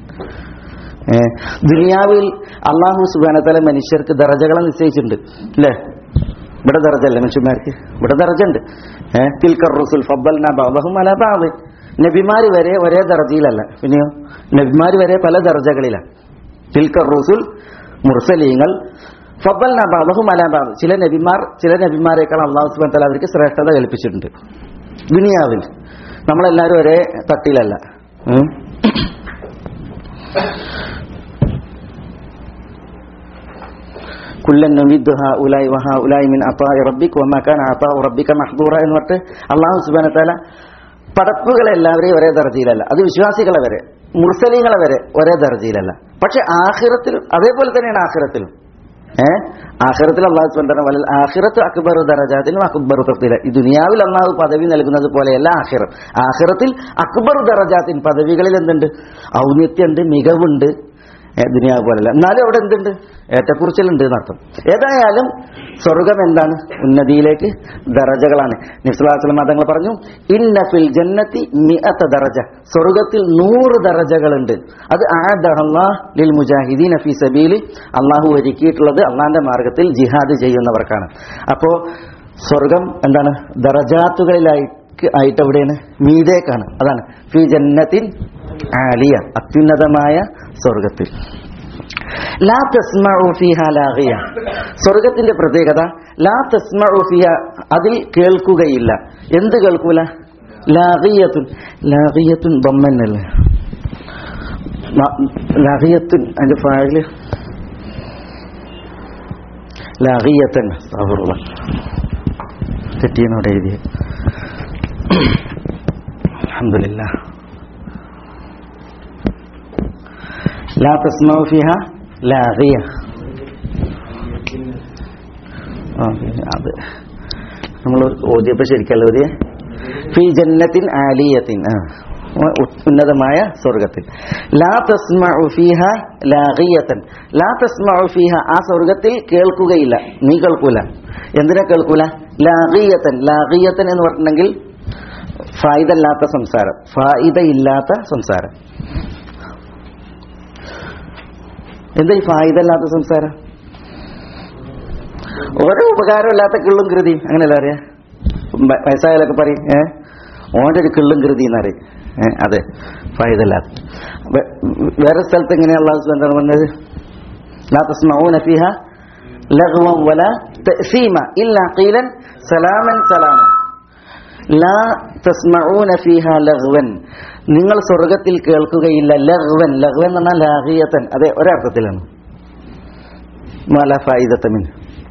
ഏ, ദുനിയാവിൽ അള്ളാഹു സുബാന തല മനുഷ്യർക്ക് ദറജകളെ നിശ്ചയിച്ചിട്ടുണ്ട് അല്ലേ ഇവിടെ ദറജല്ലേ മനുഷ്യന്മാർക്ക് ഇവിടെ ദറജുണ്ട് ഏഹ് തിൽക്കർ റുസുൽ ഫബ്ബൽന ബഅദഹും അലാ ബഅദ് നബിമാര് വരെ ഒരേ ദർജയിലല്ല പിന്നെയോ നബിമാര് വരെ പല ദർജകളിലാണ് തിൽക്കർ റുസുൽ മുർസലീങ്ങൾ ഫബ്ബൽന ബഅദഹും അലാ ബഅദ് ചില നബിമാർ ചില നബിമാരെക്കാൾ അള്ളാഹു സുബ്ഹാനഹു വ തആല അവർക്ക് ശ്രേഷ്ഠത കൽപ്പിച്ചിട്ടുണ്ട് ദുനിയാവിൽ നമ്മളെല്ലാവരും ഒരേ തട്ടിലല്ല ഉം. കുല്ലൻ നുമിദ്ദു ഹഉലായി വഹഉലായി മിൻ അതാഇ റബ്ബിക വമാ കാന അതാഉ റബ്ബിക മഹ്ദൂറ എന്ന് പറഞ്ഞിട്ട് അല്ലാഹു സുബ്ഹാനഹു വ തആല പടപ്പുകളെ എല്ലാവരെയും ഒരേ ദർജയിലല്ല അത് വിശ്വാസികളെ വരെ മുർസലീങ്ങളെ വരെ ഒരേ ദർജയിലല്ല പക്ഷെ ആഖിറത്തിലും അതേപോലെ തന്നെയാണ് ആഖിറത്തിലും ഏഹ് ആഖിറത്തിൽ അള്ളാഹു സുബ്ഹാനഹു വലൽ ആഖിറത്ത് അക്ബറു ദറജാത്തിനും അക്ബറു തഫ്ദീല ഈ ദുനിയാവിൽ അള്ളാഹു പദവി നൽകുന്നത് പോലെയല്ല ആഖിറത്ത് ആഖിറത്തിൽ അക്ബറു ദറജാത്തിൻ പദവികളിൽ എന്തുണ്ട് ഔന്നിത്യമുണ്ട് മികവുണ്ട് ഏ, ദുനിയാവ് പോലല്ല എന്നാലും അവിടെ എന്തുണ്ട് ഏറ്റക്കുറിച്ചിലുണ്ട് എന്നർത്ഥം ഏതായാലും സ്വർഗം എന്താണ് ഉന്നതിയിലേക്ക് ദറജകളാണ് നിസ്ലാസ്ലം മതങ്ങൾ പറഞ്ഞു ഇന്ന ഫിൽ ജന്നത്തി മിഅത്ത ദറജ സ്വർഗത്തിൽ നൂറ് ദറജകളുണ്ട് അത് ആദഹല്ലാ ലിൽ മുജാഹിദീൻ ഫി സബീലി അള്ളാഹു ഒരുക്കിയിട്ടുള്ളത് അള്ളാന്റെ മാർഗത്തിൽ ജിഹാദ് ചെയ്യുന്നവർക്കാണ് അപ്പോ സ്വർഗം എന്താണ് ദറജാത്തുകളിലായി ആയിട്ട് എവിടെയാണ് മീതേക്കാണ് അതാണ് ഫി ജന്നത്തിൻ ആലിയ അത്യുന്നതമായ സ്വർഗത്തിൽ ലാ തസ്മഉ ഫീഹ ലാഗിയ സ്വർഗത്തിന്റെ പ്രത്യേകത ലാ തസ്മഉ ഫിഹ അതിൽ കേൾക്കുകയില്ല എന്ത് കേൾക്കൂല ലാഗിയത്തുൻ ലാഗിയത്തുൻ ദമ്മന്നല്ലേ ന- ലാഗിയത്തുൻ അതിന്റെ ഫായില് ലാഗിയത്തൻ അസ്തഗ്ഫിറുല്ലാഹ്. തെറ്റിയെന്നോടെ എഴുതിയ അൽഹംദുലില്ലാ لا تسمع فيها لاغية ആ, അത് നമ്മൾ ഓതിയപ്പോ ശരിക്കല്ല ഓതിയ ഫി ജന്നത്തിൻ ആലിയത്തിൻ ആ ഉന്നതമായ സ്വർഗത്തിൽ ലാ തസ്മഉ ഫീഹ ലാഗിയത്തൻ ലാ തസ്മഉ ഫീഹ ആ സ്വർഗത്തിൽ കേൾക്കുകയില്ല നീ കേൾക്കൂല എന്തിനാ കേൾക്കൂല ലാഗിയത്തൻ ലാഗിയത്തൻ എന്ന് പറഞ്ഞിട്ടുണ്ടെങ്കിൽ ഫായിദ ഇല്ലാത്ത സംസാരം ഫായിദ ഇല്ലാത്ത സംസാരം എന്താ ഈ ഫായിദ ഇല്ലാത്ത സംസാരം ഓരോ ഉപകാരമില്ലാത്ത കിള്ളും കൃതി അങ്ങനെയല്ല അറിയാ വ- വയസ്സായാലൊക്കെ പറയും ഏ ഓൻ്റെ ഒരു കിള്ളും കൃതി എന്നറിയും ഏ അതെ ഫായിദല്ലാത്ത വേ- വേറെ സ്ഥലത്ത് എങ്ങനെയുള്ള എന്താണ് പറഞ്ഞത് لا تسمعون فيها لغوا ولا تأثيما إلا قيلا سلاما سلاما ലാ തസ്മഊന ഫീഹ ലഗ്വൻ നിങ്ങൾ സ്വർഗത്തിൽ കേൾക്കുകയില്ല ലഗ്വൻ ലഗ്വൻ എന്ന് പറഞ്ഞാൽ ലാഹിയത്തൻ അതെ ഒരർത്ഥത്തിലാണ് മാല ഫായിദത്തമിൻ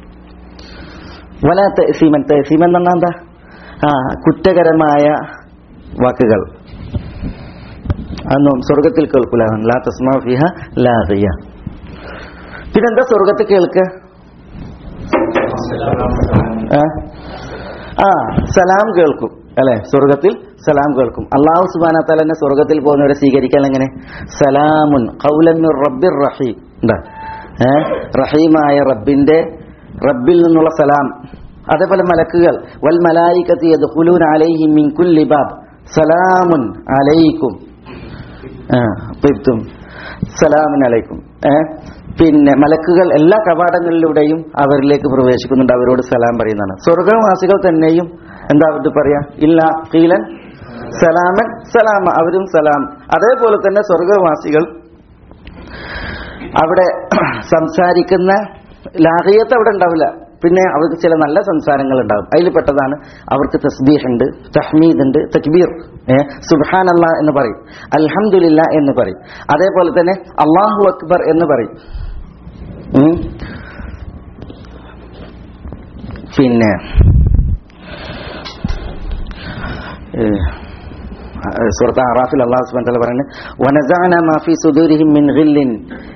വല തഹസീമൻ തഹസീമൻ എന്ന് പറഞ്ഞാൽ എന്താ ആ കുറ്റകരമായ വാക്കുകൾ അതൊന്നും സ്വർഗത്തിൽ കേൾക്കൂല ലാ തസ്മാ ഫിഹ ലാഹിയ പിന്നെന്താ സ്വർഗത്തിൽ കേൾക്കുക ആ? ആ സലാം കേൾക്കും അല്ലെ സ്വർഗത്തിൽ സലാം കേൾക്കും അള്ളാഹു സുബാന തലന്നെ സ്വർഗത്തിൽ പോകുന്നവരെ സ്വീകരിക്കാൻ എങ്ങനെ സലാമുൻ ഖൗലൻ റബ്ബിർ റഹീം എന്താ ഏ റഹീമായ റബ്ബിന്റെ റബ്ബിൽ നിന്നുള്ള സലാം അതേപോലെ മലക്കുകൾ വൽ മലായിക്കത്തി യദ്ഖുലൂന അലൈഹിം മിൻ കുല്ലി ബാബ് സലാമുൻ അലൈക്കും ആ തിബ്തും സലാമുൻ അലൈക്കും ഏ പിന്നെ മലക്കുകൾ എല്ലാ കവാടങ്ങളിലൂടെയും അവരിലേക്ക് പ്രവേശിക്കുന്നുണ്ട് അവരോട് സലാം പറയുന്നതാണ് സ്വർഗവാസികൾ തന്നെയും എന്താ അവർക്ക് പറയാ ഇല്ല കീലൻ സലാമൻ സലാമ അവരും സലാം അതേപോലെ തന്നെ സ്വർഗവാസികൾ അവിടെ സംസാരിക്കുന്ന ലാഹിയത്ത് അവിടെ ഉണ്ടാവില്ല പിന്നെ അവർക്ക് ചില നല്ല സംസാരങ്ങൾ ഉണ്ടാവും അതിൽ പെട്ടതാണ് അവർക്ക് തസ്ബീഹ് ഉണ്ട് തഹ്മീദ് ഉണ്ട് തക്ബീർ സുബാൻ അല്ലാ എന്ന് പറയും അൽഹംദുലില്ല എന്ന് പറയും അതേപോലെ തന്നെ അള്ളാഹു അക്ബർ എന്ന് പറയും ഉം. പിന്നെ സുഹൃത്ത് അറാഫിൽ അള്ളാഹു സുബാൻ തല പറയുന്നത് വനസാന മാഫി സുദൂരിഹിം മിൻ ഗില്ലിൻ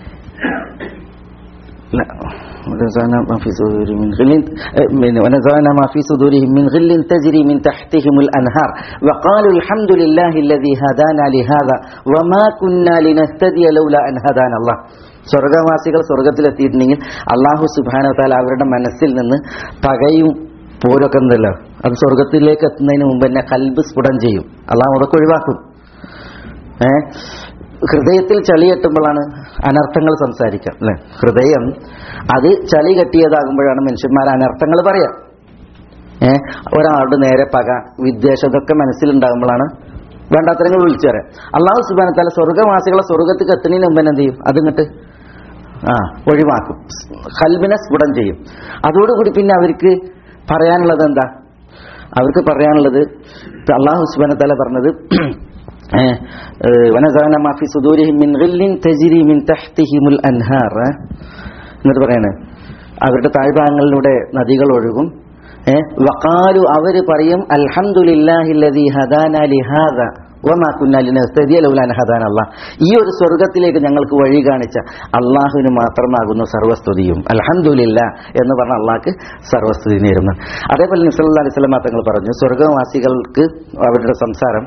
لا ونزعنا ما في صدورهم من غل من- ونزعنا ما في صدورهم من غل تجري من تحتهم الأنهار وقالوا الحمد لله الذي هدانا لهذا وما كنا لنهتدي لولا أن هدانا الله സ്വർഗവാസികൾ സ്വർഗത്തിലെത്തിയിട്ടുണ്ടെങ്കിൽ അള്ളാഹു സുബാന താല അവരുടെ മനസ്സിൽ നിന്ന് പകയും പോരൊക്കെ ഉണ്ടല്ലോ അത് സ്വർഗത്തിലേക്ക് എത്തുന്നതിന് മുമ്പ് തന്നെ കൽബ് സ്ഫുടം ചെയ്യും അള്ളാഹു അതൊക്കെ ഒഴിവാക്കും ഏ ഹൃദയത്തിൽ ചളി കെട്ടുമ്പോഴാണ് അനർത്ഥങ്ങൾ സംസാരിക്കുക അല്ലെ ഹൃദയം അത് ചളി കെട്ടിയതാകുമ്പോഴാണ് മനുഷ്യന്മാർ അനർത്ഥങ്ങൾ പറയാ ഏ ഒരാളുടെ നേരെ പക വിദ്വേഷം ഇതൊക്കെ മനസ്സിലുണ്ടാകുമ്പോഴാണ് വേണ്ടാത്തരങ്ങൾ വിളിച്ചു പറയാം അള്ളാഹു സുബാനത്താല സ്വർഗവാസികളെ സ്വർഗത്തേക്ക് എത്തുന്നതിന് മുമ്പ് തന്നെ എന്ത് ചെയ്യും അതിങ്ങട്ട് ആ ഒഴിവാക്കും കൽബിനെ സ്ഫുടം ചെയ്യും അതോടുകൂടി പിന്നെ അവർക്ക് പറയാനുള്ളത് എന്താ അവർക്ക് പറയാനുള്ളത് അള്ളാഹു സുബാനത്താല പറഞ്ഞത് ഏഹ്, ഏഹ്, വനസാന മാഫി സുദൂരിഹിം മിൻ ഗില്ലിൻ തജ്രി മിൻ തഹ്തിഹിമുൽ അൻഹാർ ഏഹ്. എന്നിട്ട് പറയാണ് അവരുടെ താഴ്ഭാഗങ്ങളിലൂടെ നദികൾ ഒഴുകും ഏഹ്, വഖാലു അവര് പറയും അൽഹംദുലില്ലാഹില്ലദീ ഹദാന ലിഹാദ വമാ കുന്നാ ലിനഹ്തദിയ ലൗലാ അൻ ഹദാന അല്ലാഹ് ഈ ഒരു സ്വർഗത്തിലേക്ക് ഞങ്ങൾക്ക് വഴി കാണിച്ച അള്ളാഹുവിന് മാത്രമാകുന്നു സർവസ്തുതിയും അൽഹംദുലില്ല എന്ന് പറഞ്ഞ അള്ളാഹ്ക്ക് സർവസ്തുതി നേരുന്നു അതേപോലെ നിസല്ലാ അലൈഹി സ്വലം തങ്ങൾ പറഞ്ഞു സ്വർഗവാസികൾക്ക് അവരുടെ സംസാരം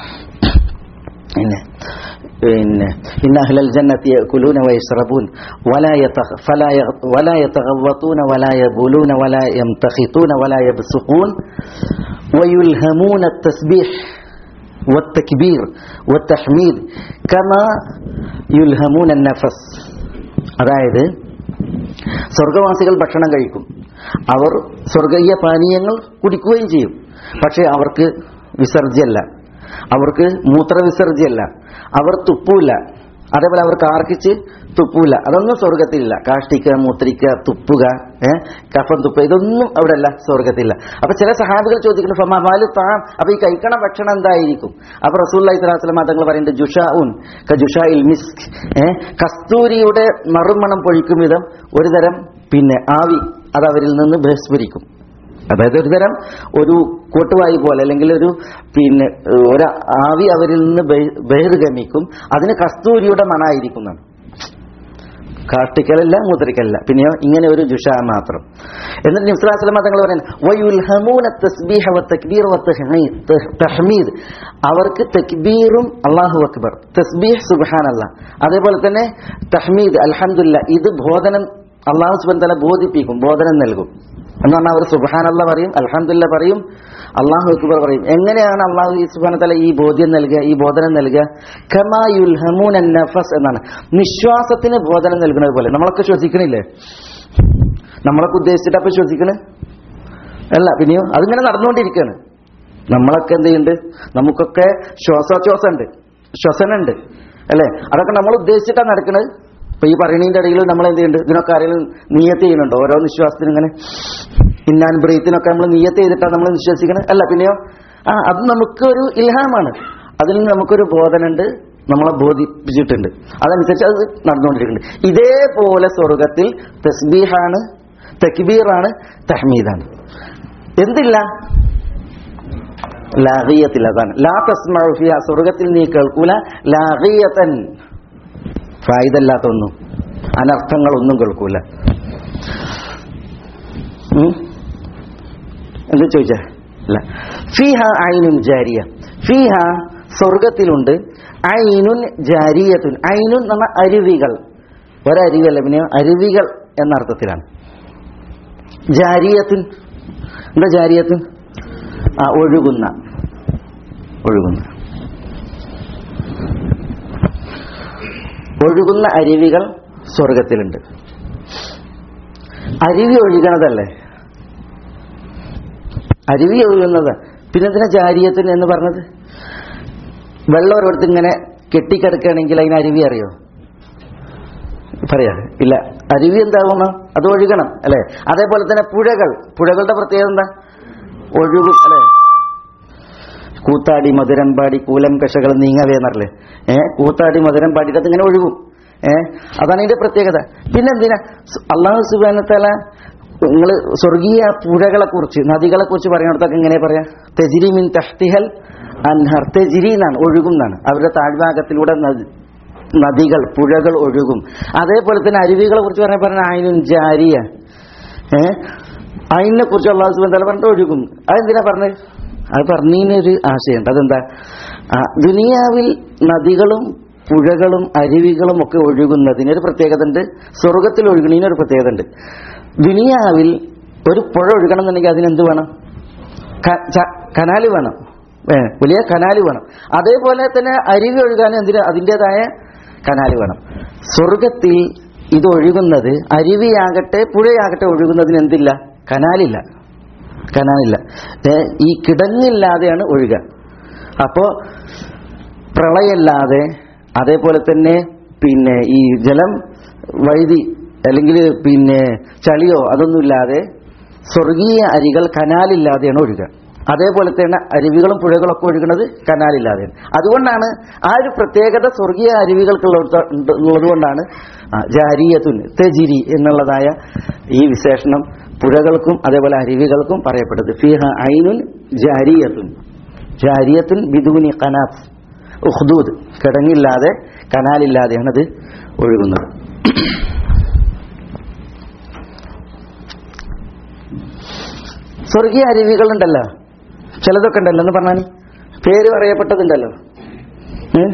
പിന്നെ പിന്നെ ഇന്ന അഹ്ലൽ ജന്നത്തി യഅകുലൂന വയശ്റബൂൻ വലാ യതഖ ഫലാ യ വലാ യതഗവ്വതൂന വലാ യബൂലൂന വലാ യംതഖിതൂന വലാ യബ്സുഖൂൻ ويلهمون التسبيح والتكبير والتحميد كما يلهمون النفس അതായത് സ്വർഗവാസികൾ ഭക്ഷണം കഴിക്കും അവർ സ്വർഗീയ പാനീയങ്ങൾ കുടിക്കുകയും ചെയ്യും പക്ഷേ അവർക്ക് വിസർജ്യല്ല അവർക്ക് മൂത്രവിസർജ്യല്ല അവർ തുപ്പൂല അതേപോലെ അവർക്ക് ആർക്കിച്ച് തുപ്പൂല അതൊന്നും സ്വർഗത്തിലില്ല കാഷ്ടിക്കുക മൂത്രിക്കുക തുപ്പുക ഏഹ് കഫം തുപ്പുക ഇതൊന്നും അവിടെ അല്ല സ്വർഗത്തില്ല അപ്പൊ ചില സഹാബികൾ ചോദിക്കുന്നു ഫമാലു താം അപ്പൊ ഈ കഴിക്കണ ഭക്ഷണം എന്തായിരിക്കും അപ്പൊ റസൂല്ലി സ്വലാസ്ലം തങ്ങൾ പറയുന്നത് ജുഷാ ഉൻ ജുഷാ ഇൽ മിസ്ക് ഏഹ് കസ്തൂരിയുടെ മറുമണം പൊഴിക്കും വിധം ഒരു തരം പിന്നെ ആവി അത് അവരിൽ നിന്ന് ബഹിസ്ഫരിക്കും അതായത് ഒരു തരം ഒരു കോട്ടുവായി പോലെ അല്ലെങ്കിൽ ഒരു പിന്നെ ഏഹ്, ഒരു ആവി അവരിൽ നിന്ന് ബഹി- ബഹിർഗമിക്കും അതിന് കസ്തൂരിയുടെ മണായിരിക്കുന്നതാണ് കാഷ്ടിക്കലല്ല മൂത്രിക്കലല്ല പിന്നെയോ ഇങ്ങനെ ഒരു ജുഷ മാത്രം എന്നിട്ട് നിസ്ലാസ്ലമ തങ്ങൾ പറയുന്നത് വയുൽഹമൂന തസ്ബീഹ വ തക്ബീർ വ തഹ്മീ- തഹ്- തഹ്മീദ് അവർക്ക് തക്ബീറും അല്ലാഹു അക്ബർ തസ്ബീഹ് സുബ്ഹാനല്ലാ അതേപോലെ തന്നെ തഹ്മീദ് അൽഹംദുലില്ലാ ഇത് ബോധനം അള്ളാഹു സുബൻ തല ബോധിപ്പിക്കും ബോധനം നൽകും എന്ന് പറഞ്ഞാൽ അവർ സുബാനല്ല പറയും അൽഹംദുലില്ലാ പറയും അള്ളാഹു അക്ബർ പറയും എങ്ങനെയാണ് അള്ളാഹു ഈ സുബാന തല ഈ ബോധ്യം നൽകുക ഈ ബോധനം നൽകുക ഖമായുൽഹമൂൻ നഫസ് എന്നാണ് നിശ്വാസത്തിന് ബോധനം നൽകുന്നത് പോലെ നമ്മളൊക്കെ ശ്വസിക്കണില്ലേ നമ്മളൊക്കെ ഉദ്ദേശിച്ചിട്ട് അപ്പൊ ശ്വസിക്കണേ അല്ല പിന്നെയോ അതിങ്ങനെ നടന്നുകൊണ്ടിരിക്കുകയാണ് നമ്മളൊക്കെ എന്ത് ചെയ്യുന്നുണ്ട് നമുക്കൊക്കെ ശ്വാസോച്ഛ്വാസം ഉണ്ട് ശ്വസനുണ്ട് അല്ലേ അതൊക്കെ നമ്മൾ ഉദ്ദേശിച്ചിട്ടാണ് നടക്കുന്നത് ഇപ്പൊ ഈ പറയണതിന്റെ ഇടയിൽ നമ്മൾ എന്ത് ചെയ്യുന്നുണ്ട് ഇതിനൊക്കെ ആരെങ്കിലും നീയത്ത് ചെയ്യുന്നുണ്ടോ ഓരോ നിശ്വാസത്തിനും ഇങ്ങനെ ഇന്നാൻ ബ്രീത്തിനൊക്കെ നമ്മൾ നീയത്ത് ചെയ്തിട്ടാണ് നമ്മൾ വിശ്വസിക്കുന്നത് അല്ല പിന്നെയോ ആ അത് നമുക്കൊരു ഇൽഹാമാണ് അതിൽ നിന്ന് നമുക്കൊരു ബോധനുണ്ട് നമ്മളെ ബോധിപ്പിച്ചിട്ടുണ്ട് അതനുസരിച്ച് അത് നടന്നുകൊണ്ടിരിക്കുന്നുണ്ട് ഇതേപോലെ സ്വർഗത്തിൽ തസ്ബീഹാണ് തക്ബീറാണ് തഹ്മീദാണ് എന്തില്ല ലാഗിയത്തിൽ അതാണ് ലാ തസ്മഉ ഫിഹ സ്വർഗത്തിൽ നീ കേൾക്കൂല ലാഗിയതൻ ഫായിദല്ലാത്ത ഒന്നും അനർത്ഥങ്ങളൊന്നും കേൾക്കൂല ഉം? എന്താ ചോദിച്ചാ അല്ല ഫിഹ ഐനുൻ ജാരിയ ഫിഹ സ്വർഗത്തിലുണ്ട് ഐനുൻ ജാരിയത്തുൻ ഐനുൻ എന്ന് പറഞ്ഞാൽ അരുവികൾ ഒരരുവിയല്ല പിന്നെ അരുവികൾ എന്ന അർത്ഥത്തിലാണ് ജാരിയത്തുൻ എന്താ ജാരിയത്തുൻ ആ ഒഴുകുന്ന ഒഴുകുന്ന ഒഴുകുന്ന അരുവികൾ സ്വർഗത്തിലുണ്ട് അരുവി ഒഴുകണതല്ലേ അരുവി ഒഴുകുന്നത് പിന്നെ എന്തിനാ ജാരിയത്തിന് എന്ന് പറഞ്ഞത് വെള്ളം ഒരിടത്ത് ഇങ്ങനെ കെട്ടിക്കിടക്കുകയാണെങ്കിൽ അതിന് അരുവി അറിയോ പറയാ ഇല്ല അരുവി എന്താകണം അത് ഒഴുകണം അല്ലെ അതേപോലെ തന്നെ പുഴകൾ പുഴകളുടെ പ്രത്യേകത എന്താ ഒഴുകും അല്ലെ കൂത്താടി മധുരമ്പാടി കൂലം കഷകൾ നീങ്ങവേ എന്നറില്ലേ ഏ കൂത്താടി മധുരമ്പാടി അത് ഇങ്ങനെ ഒഴുകും ഏ അതാണ് ഇതിന്റെ പ്രത്യേകത പിന്നെന്തിനാ സു- അള്ളാഹു സുബാനത്തല നിങ്ങൾ സ്വർഗീയ പുഴകളെ കുറിച്ച് നദികളെ കുറിച്ച് പറയുന്നിടത്തൊക്കെ എങ്ങനെ പറയാ തെജിരി മിൻ തഹ്തിഹൽ അൻഹർ തെജിരി എന്നാണ് ഒഴുകും എന്നാണ് അവരുടെ താഴ്ഭാഗത്തിലൂടെ നദി നദികൾ പുഴകൾ ഒഴുകും അതേപോലെ തന്നെ അരുവികളെ കുറിച്ച് പറഞ്ഞ പറഞ്ഞ ആയിനും ജാരിയ ഏ അതിനെ കുറിച്ച് അള്ളാഹു സുബാൻ തല പറഞ്ഞിട്ട് ഒഴുകും അതെന്തിനാ പറഞ്ഞത് അത് പറഞ്ഞതിനൊരു ആശയമുണ്ട് അതെന്താ ആ, ദുനിയാവിൽ നദികളും പുഴകളും അരുവികളും ഒക്കെ ഒഴുകുന്നതിനൊരു പ്രത്യേകത ഉണ്ട് സ്വർഗത്തിൽ ഒഴുകുന്നതിനൊരു പ്രത്യേകത ഉണ്ട് ദുനിയാവിൽ ഒരു പുഴ ഒഴുകണം എന്നുണ്ടെങ്കിൽ അതിനെന്ത് വേണം ക- ച- കനാല് വേണം ഏ, വലിയ കനാല് വേണം അതേപോലെ തന്നെ അരുവി ഒഴുകാനും എന്തിന് അതിൻ്റെതായ കനാല് വേണം സ്വർഗത്തിൽ ഇത് ഒഴുകുന്നത് അരുവിയാകട്ടെ പുഴയാകട്ടെ ഒഴുകുന്നതിന് എന്തില്ല കനാലില്ല കനാലില്ല ഏ, ഈ കിടങ്ങില്ലാതെയാണ് ഒഴുക അപ്പോ പ്രളയമില്ലാതെ അതേപോലെ തന്നെ പിന്നെ ഈ ജലം വഴുതി അല്ലെങ്കിൽ പിന്നെ ചളിയോ അതൊന്നുമില്ലാതെ സ്വർഗീയ അരികൾ കനാലില്ലാതെയാണ് ഒഴുകുക അതേപോലെ തന്നെ അരുവികളും പുഴകളും ഒക്കെ ഒഴുകുന്നത് കനാലില്ലാതെയാണ് അതുകൊണ്ടാണ് ആ ഒരു പ്രത്യേകത സ്വർഗീയ അരുവികൾക്കുള്ളത് ഉള്ളത് കൊണ്ടാണ് ജാരിയത്തുൻ തെജിരി എന്നുള്ളതായ ഈ വിശേഷണം പുഴകൾക്കും അതേപോലെ അരുവികൾക്കും പറയപ്പെട്ടത് ഫിഹ ഐനുൻ ജാരിയത്തുൻ ജാരിയത്തുൻ ബിദൂനി കനാത്ത് ഉഹ്ദൂദ് കിടങ്ങില്ലാതെ കനാലില്ലാതെയാണ് അത് ഒഴുകുന്നത് സ്വർഗീയ അരുവികളുണ്ടല്ലോ ചിലതൊക്കെ ഉണ്ടല്ലോ എന്ന് പറഞ്ഞാൽ പേര് പറയപ്പെട്ടതുണ്ടല്ലോ ഏ?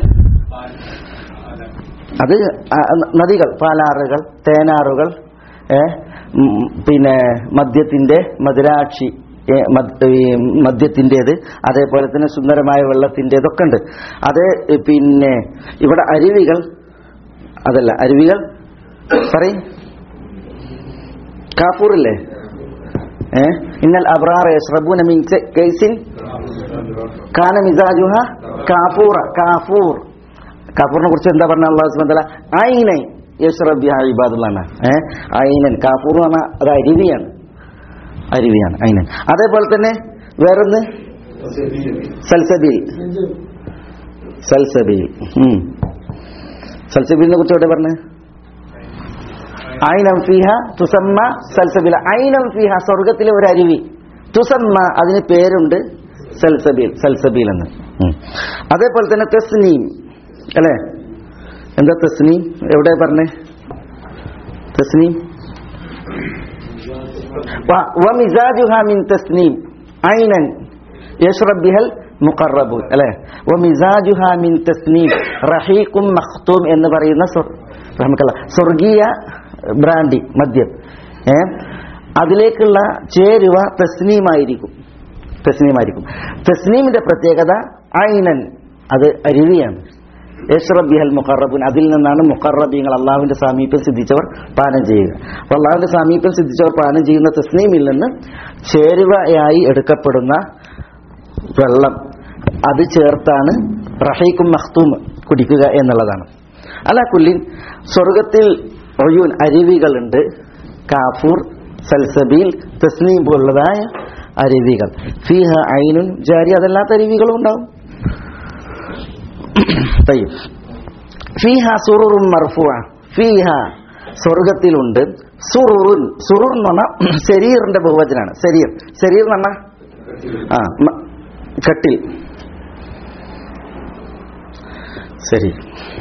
അത് ആ, നദികൾ പാലാറുകൾ തേനാറുകൾ ഏ, ഉം, പിന്നെ മദ്യത്തിന്റെ മധുരാക്ഷി ഏ, മദ്- ഈ മദ്യത്തിൻ്റെത് അതേപോലെ തന്നെ സുന്ദരമായ വെള്ളത്തിൻ്റെതൊക്കെ ഉണ്ട് അത് പിന്നെ ഇവിടെ അരുവികൾ അതല്ല അരുവികൾ പറയും കാപ്പൂറില്ലേ ഏ ഇന്നൽ അബ്രാർ യശ്റബൂന മിൻ കൈസിൻ കാന മിസാജുഹ കാഫൂറ കാഫൂർ കാഫൂറിനെ കുറിച്ച് എന്താ പറഞ്ഞ അള്ളാഹു സുബ്ഹാനഹു വ തആല ഐനൈ യശ്റബ് ബിഹാ ഇബാദുള്ളാഹ് ഏ ഐനൻ കാഫൂർ എന്ന് പറഞ്ഞാൽ അത് അരുവിയാണ് അരുവിയാണ് ഐനൻ അതേപോലെ തന്നെ വേറൊന്ന് സൽസബീൽ സൽസബീൽ ഉം. സൽസബീലിനെ കുറിച്ച് എവിടെ പറഞ്ഞു ഐനം ഫിഹ തുസമ്മ സൽസബീൽ ഐനം ഫിഹ സ്വർഗത്തിലെ ഒരു അരുവി തുസമ്മ അതിന് പേരുണ്ട് സൽസബീൽ സൽസബീൽ എന്ന് ഉം. അതേപോലെ തന്നെ തസ്നീം അല്ലേ എന്താ തസ്നീം എവിടെ പറഞ്ഞേ തസ്നീം വ- വമിസാജുഹ മിൻ തസ്നീം ഐനൻ യഷ്റബ് ബിഹൽ മുഖറബൂൻ അല്ലെ വമിസാജുഹ മിൻ തസ്നീം റഹീഖും മഖ്തൂം എന്ന് പറയുന്ന സ്വർ- റഹ്മക്കല്ലാ, സ്വർഗീയ ബ്രാൻഡി മദ്യം ഏ അതിലേക്കുള്ള ചേരുവ തസ്നീമായിരിക്കും തസ്നീമായിരിക്കും തസ്നീമിന്റെ പ്രത്യേകത ഐനൻ അത് അരുവിയാണ് യഷ്റബ് ബിഹൽ മുഖറബുൻ അതിൽ നിന്നാണ് മുഖറബീങ്ങൾ അള്ളാഹുവിന്റെ സാമീപ്യം സിദ്ധിച്ചവർ പാനം ചെയ്യുക അപ്പൊ അള്ളാഹുവിന്റെ സാമീപ്യം സിദ്ധിച്ചവർ പാനം ചെയ്യുന്ന തസ്നീമിൽ നിന്ന് ചേരുവയായി എടുക്കപ്പെടുന്ന വെള്ളം അത് ചേർത്താണ് റഹീക്കും മഖ്തൂം കുടിക്കുക എന്നുള്ളതാണ് അല കുല്ലിൻ സ്വർഗത്തിൽ ഒയൂൻ അരുവികളുണ്ട് കാഫൂർ സൽസബീൽ തസ്നീം പോലുള്ളതായ അരുവികൾ ഫീഹ ഐനുൻ ജാരി അതല്ലാത്ത അരുവികളും ഉണ്ടാവും തയ്യും ഫീഹ സുറുറും മർഫുവ ഫീഹ സ്വർഗത്തിലുണ്ട് സുറുറുൻ സുറുർ എന്ന് പറഞ്ഞാൽ ശരീറിന്റെ ബഹുവചനാണ് ശരീർ ശരീർ എന്ന് പറഞ്ഞാൽ ആ മ- കട്ടിൽ ശരീർ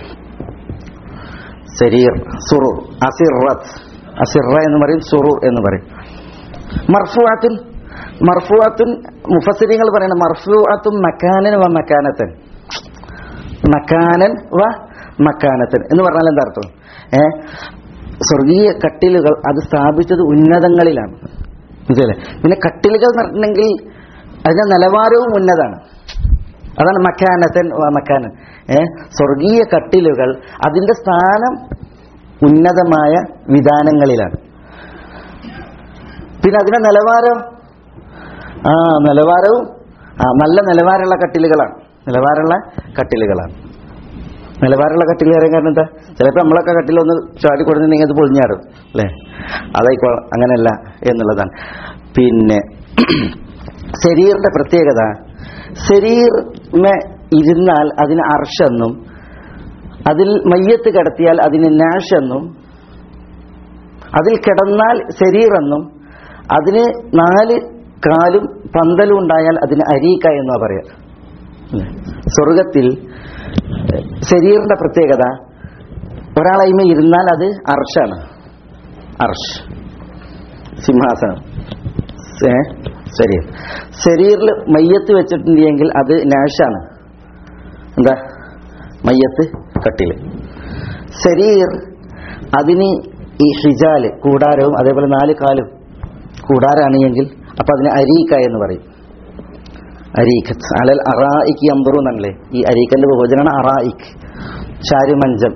ശരീർ സുറുർ അസിറത്ത് അസിറ എന്ന് പറയും സുറുർ എന്ന് പറയും മർഫുവാത്തുൻ മർഫുവാത്തുൻ മുഫസിരിങ്ങൾ പറയുന്നത് മർഫുവാത്തും മക്കാനൻ വ മക്കാനത്തൻ മക്കാനൻ വ മക്കാനത്തൻ എന്ന് പറഞ്ഞാൽ എന്താ അർത്ഥം ഏ സ്വർഗീയ കട്ടിലുകൾ അത് സ്ഥാപിച്ചത് ഉന്നതങ്ങളിലാണ് മനസ്സിലല്ലേ പിന്നെ കട്ടിലുകൾ എന്ന് പറഞ്ഞിട്ടുണ്ടെങ്കിൽ അതിന്റെ നിലവാരവും ഉന്നതാണ് അതാണ് മക്കാനത്തൻ വ മക്കാനൻ ഏ സ്വർഗീയ കട്ടിലുകൾ അതിന്റെ സ്ഥാനം ഉന്നതമായ വിധാനങ്ങളിലാണ് പിന്നെ അതിന്റെ നിലവാരം ആ നിലവാരവും ആ നല്ല നിലവാരമുള്ള കട്ടിലുകളാണ് നിലവാരമുള്ള കട്ടിലുകളാണ് നിലവാരമുള്ള കട്ടിൽ കയറാൻ കാരണം എന്താ ചിലപ്പോൾ നമ്മളൊക്കെ കട്ടിലൊന്ന് ചാടി കൊടുത്തിട്ടുണ്ടെങ്കിൽ അത് പൊളിഞ്ഞാടും അല്ലേ അതായിക്കോ അങ്ങനെയല്ല എന്നുള്ളതാണ് പിന്നെ ശരീറിന്റെ പ്രത്യേകത ശരീറിനെ ഇരുന്നാൽ അതിന് അർഷെന്നും അതിൽ മയ്യത്ത് കിടത്തിയാൽ അതിന് നാഷെന്നും അതിൽ കിടന്നാൽ ശരീറെന്നും അതിന് നാല് കാലും പന്തലും ഉണ്ടായാൽ അതിന് അരീക്ക എന്നാ പറയാ അല്ലേ? സ്വർഗത്തിൽ ശരീറിന്റെ പ്രത്യേകത ഒരാളൈമ ഇരുന്നാൽ അത് അർഷാണ് അർഷ് സിംഹാസനം ഏ ശരീർ ശരീറിൽ മയ്യത്ത് വെച്ചിട്ടുണ്ടെങ്കിൽ അത് നാഷാണ് എന്താ മയ്യത്ത് കട്ടില് ശരീർ അതിന് ഈ ഹിജാല് കൂടാരവും അതേപോലെ നാല് കാലും കൂടാരാണെങ്കിൽ അപ്പൊ അതിന് അരീക്ക എന്ന് പറയും അരീഖത്ത് അലൽ അറായിക്ക് അമ്പറു എന്നല്ലേ ഈ അരീക്കന്റെ ബഹുവചനാണ് അറായിക്ക് ചാരുമഞ്ചം